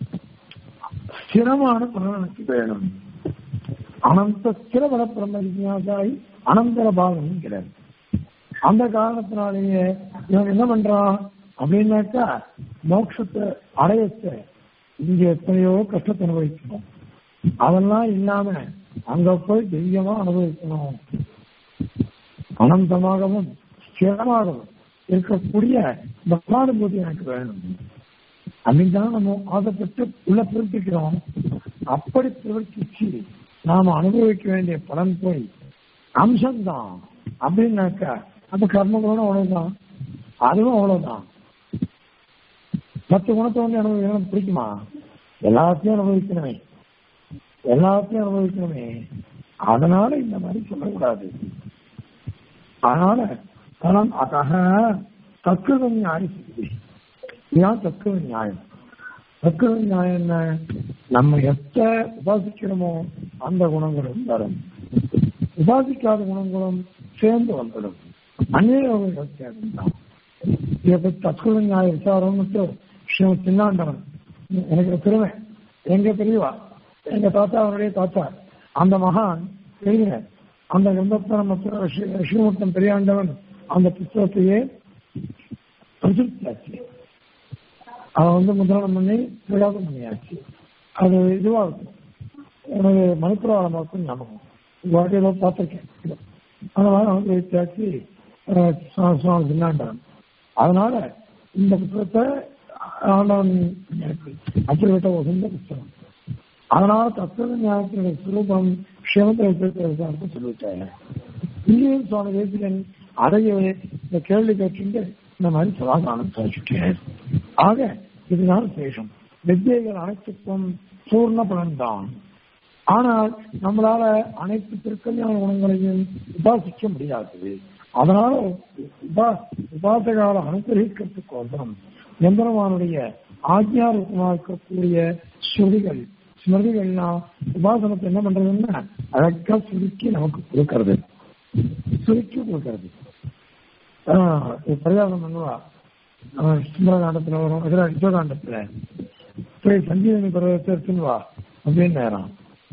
ஸ்திரமான பலன் எனக்கு வேணும் அனந்த ஸ்திரபல பிரம்ம ஜிஞாசாய் அனந்தர பாவம் கிடையாது அந்த காரணத்தினாலேயே இவன் என்ன பண்றான் அப்படின்னாக்கா மோட்சத்தை அடையச்ச இங்க எத்தனையோ கஷ்டத்தை அனுபவிக்கணும் அதெல்லாம் இல்லாம அங்க போய் தெய்வமா அனுபவிக்கணும் அனந்தமாகவும் ஸ்திரமாகவும் இருக்கக்கூடிய பிரம்மானுபூதி எனக்கு வேணும் அப்படின்னு தான் நம்ம ஆசைப்பட்டு உள்ள பிரிப்பிக்கிறோம் அப்படி பிரவர்த்திச்சு நாம அனுபவிக்க வேண்டிய பலன் போய் அம்சம்தான் அப்படின்னாக்கா அந்த கர்மங்களோட அவ்வளவுதான் அதுவும் அவ்வளவுதான் பத்து குணத்தை வந்து அனுபவிக்கணும் பிடிக்குமா எல்லாத்தையும் அனுபவிக்கணுமே எல்லாத்தையும் அனுபவிக்கணுமே அதனால இந்த மாதிரி சொல்லக்கூடாது அதனால பலம் அத்தக தக்குவ நியாயம் சித்தி இதுதான் தக்குவ நியாயம் தக்குவ நியாயம் என்ன நம்ம எத்த உபாசிக்கிறோமோ அந்த குணங்களும் வரும் உபாசிக்காத குணங்களும் சேர்ந்து வந்துடும் அந்நிய சேதம் தான் இதை தக்குவ நியாய விசாரம்னு ஸ்ரீ சின்னாண்டவன் எனக்கு ஒரு பெருமை எங்க பெரியவா எங்க தாத்தா அவருடைய தாத்தா அந்த மகான் எழுதினார் அந்த கிரந்தத்தை நம்ம ஸ்ரீமுத்தம் பெரியாண்டவன் அந்த புத்தகத்தையே பிரசுரித்தாச்சு அவன் வந்து முதலாம் பண்ணி விழாவும் பண்ணியாச்சு அது இதுவா இருக்கும் எனக்கு மணிப்புராளம் இருக்கும் ஞாபகம் வாட்டியில பார்த்திருக்கேன் அதனால வந்து வைத்தாச்சு சுவாமி சின்னாண்டவன் அதனால இந்த புத்தகத்தை ஆண்டவன் எனக்கு அப்படிப்பட்ட உகந்த புத்தகம் அதனால தத்துவ ஞானத்தினுடைய சுரூபம் க்ஷேமத்தை சொல்லிவிட்டாங்க இங்கேயும் சுவாமி தேசிகன் அதையே இந்த கேள்வி கேட்டு இந்த மாதிரி சமாதானம் சாதிச்சுட்டேன் ஆக இதுதான் சேஷம் வித்தியைகள் அனைத்துக்கும் பூர்ண பலன்தான் ஆனால் நம்மளால அனைத்து திருக்கல்யாண குணங்களையும் உபாசிக்க முடியாது அதனால உபா உபாசகால அனுகிரகிக்கிறதுக்கோசரம் எம்பெருமானுடைய ஆஜ்ஞாரூபமாக இருக்கக்கூடிய ஸ்ருதிகள் ஸ்மிருதிகள்லாம் உபாசனத்தை என்ன பண்றதுன்னா அழகா சுருக்கி நமக்கு கொடுக்கறது சுருக்கி கொடுக்கறது பரிதாபம் பண்ணுவா சுந்தரகாண்டத்துல வரும் இதுல யுத்தகாண்டத்துல போய் சஞ்சீவனி பருவத்தை எடுத்துன்னு வா அப்படின்னு நேரம்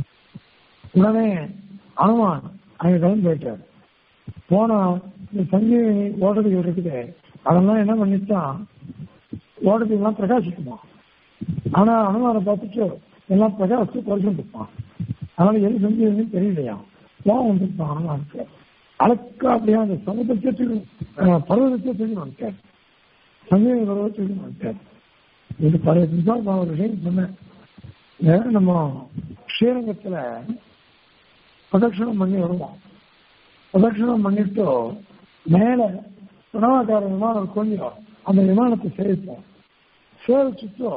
உடனே அனுமான் அங்க கிளம்பி போயிட்டார் போனா இந்த சஞ்சீவனி ஓடுறதுக்கு இருக்குது அதெல்லாம் என்ன பண்ணிட்டான் ஓடுறதுக்கு எல்லாம் பிரகாசிக்குமா ஆனா அனுமானை பார்த்துட்டு எல்லாம் பிரகாசத்து குறைச்சுட்டு இருப்பான் அதனால எது சஞ்சீவனி தெரியலையா கோவம் வந்துருப்பான் அனுமானுக்கு அழக்கா அப்படியே அந்த சமுதத்தை பருவத்தை தூக்கி வந்துட்டார் சஞ்சீவனி பருவத்தை தூக்கி வந்துட்டார் இது பழைய நிமிஷம் நான் ஒரு விஷயம் சொன்னேன் நம்ம ஸ்ரீரங்கத்துல பிரதட்சணம் பண்ணி வருவோம் பிரதட்சணம் பண்ணிட்டு மேல பிரணவாக்கார விமானம் கொஞ்சம் அந்த விமானத்தை சேவிப்போம் சேவிச்சுட்டு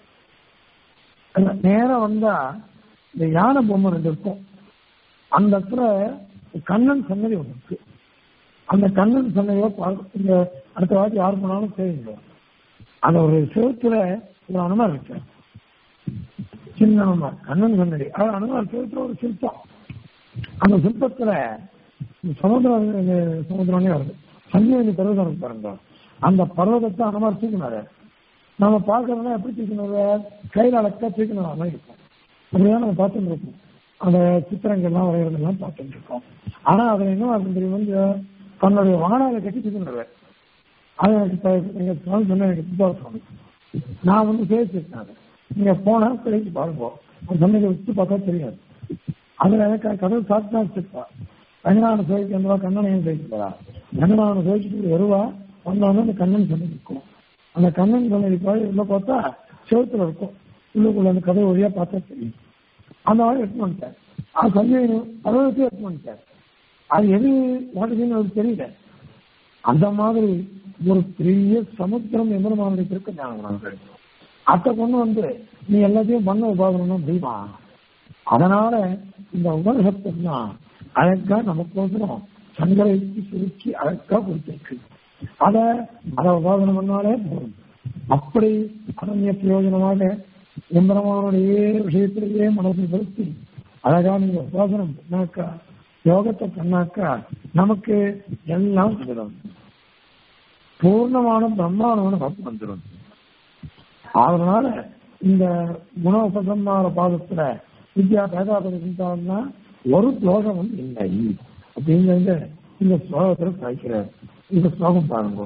நேரம் வந்தா இந்த யானை பொம்மை ரெண்டு இருக்கும் அந்த இடத்துல கண்ணன் சன்னதி ஒன்று இருக்கு அந்த கண்ணன் சன்னதியை இந்த அடுத்த வாட்டி யார் போனாலும் சேவிங்க அந்த ஒரு சிவத்துல ஒரு அனுமார் இருக்கு சின்ன அனுமார் கண்ணன் சன்னதி அது அனுமார் சிவத்துல ஒரு சிற்பம் அந்த சிற்பத்துல சமுதிரம் சமுதிரமே வருது சஞ்சீவனி பர்வதம் இருக்கு பாருங்க அந்த பர்வதத்தை அனுமார் தூக்கினாரு நம்ம பார்க்கறதுனா எப்படி தூக்கணும் கையில் அழக்கா தூக்கணும் மாதிரி இருக்கும் அப்படிதான் நம்ம பார்த்துட்டு இருக்கோம் அந்த சித்திரங்கள்லாம் வரைகிறதெல்லாம் பார்த்துட்டு இருக்கோம் ஆனா அதுல என்ன ஆகும் தெரியுமா தன்னுடைய வானாவை கட்டி தூக்கினாரு அது எனக்கு எங்க சுவாமி சொன்ன எனக்கு புத்தகம் நான் வந்து பேசியிருக்கேன் அதை நீங்க போனா பிள்ளைக்கு பாருங்க அந்த சந்தையை வச்சு பார்த்தா தெரியாது அதுல க- கதவு சாத்தினா வச்சிருப்பா ரங்கநாதன சோதிக்கு வந்தவா கண்ணனையும் சோதிக்கிறா ரங்கநாதன சோதிச்சுட்டு வருவா வந்தவொடனே அந்த கண்ணன் சந்தை இருக்கும் அந்த கண்ணன் சந்தை போய் உள்ள பார்த்தா செவத்துல இருக்கும் உள்ளுக்குள்ள அந்த கதவு வழியா பார்த்தா தெரியும் அந்த மாதிரி எடுத்து வந்துட்டார் அது சந்தை அதை வச்சு எடுத்து வந்துட்டார் அது எது நடக்குதுன்னு அவருக்கு தெரியல அந்த மாதிரி ஒரு பெரிய சமுத்திரம் எம்பெருமானுடைய திருக்க ஞானம் அத்தை கொண்டு வந்து நீ எல்லாத்தையும் பண்ண உபாதனம் முடியுமா அதனால இந்த உபனிஷத்துனா அழகா நமக்கோசரம் சங்கரைக்கு சுருக்கி அழகா கொடுத்திருக்கு அத அத உபாதனம் பண்ணாலே போதும் அப்படி அனநிய பிரயோஜனமாக எம்பெருமானுடைய விஷயத்திலேயே மனசை செலுத்தி அழகா நீங்க உபாசனம் பண்ணாக்கா யோகத்தை பண்ணாக்கா நமக்கு எல்லாம் வந்துடும் பூர்ணமான பிரம்மாண்டமான பக்தி வந்துடும் அதனால இந்த குணோபசம்மார பாதத்துல வித்யா பேதாபதி சிந்தான்னா ஒரு ஸ்லோகம் இல்லை அப்படிங்கிறத இந்த ஸ்லோகத்தில் சாய்க்கிறார் இந்த ஸ்லோகம் பாருங்க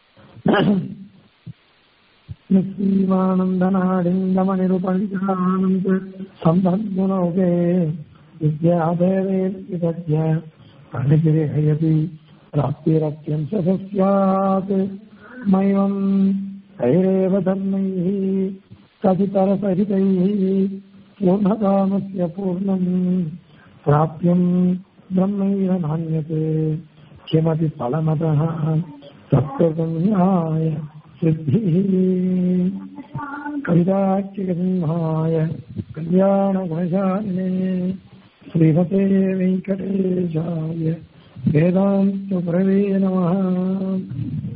நிச்சயமானந்தநாடிந்தமனிருபணிகானந்த சம்பத்குணோகே வித்யாதேவே விதஜ்ய பணிகிரேயதி प्राप्तिरत्यं च स्यात् मयम् तैरेव धर्मैः कथितरसहितैः पूर्णकामस्य पूर्णम् प्राप्यम् ब्रह्मैव नान्यते किमपि फलमतः तत्त्वगम्याय सिद्धिः कविताख्यसिंहाय कल्याणगुणशालिने श्रीमते वेङ्कटेशाय वेदान्तप्रवे नमः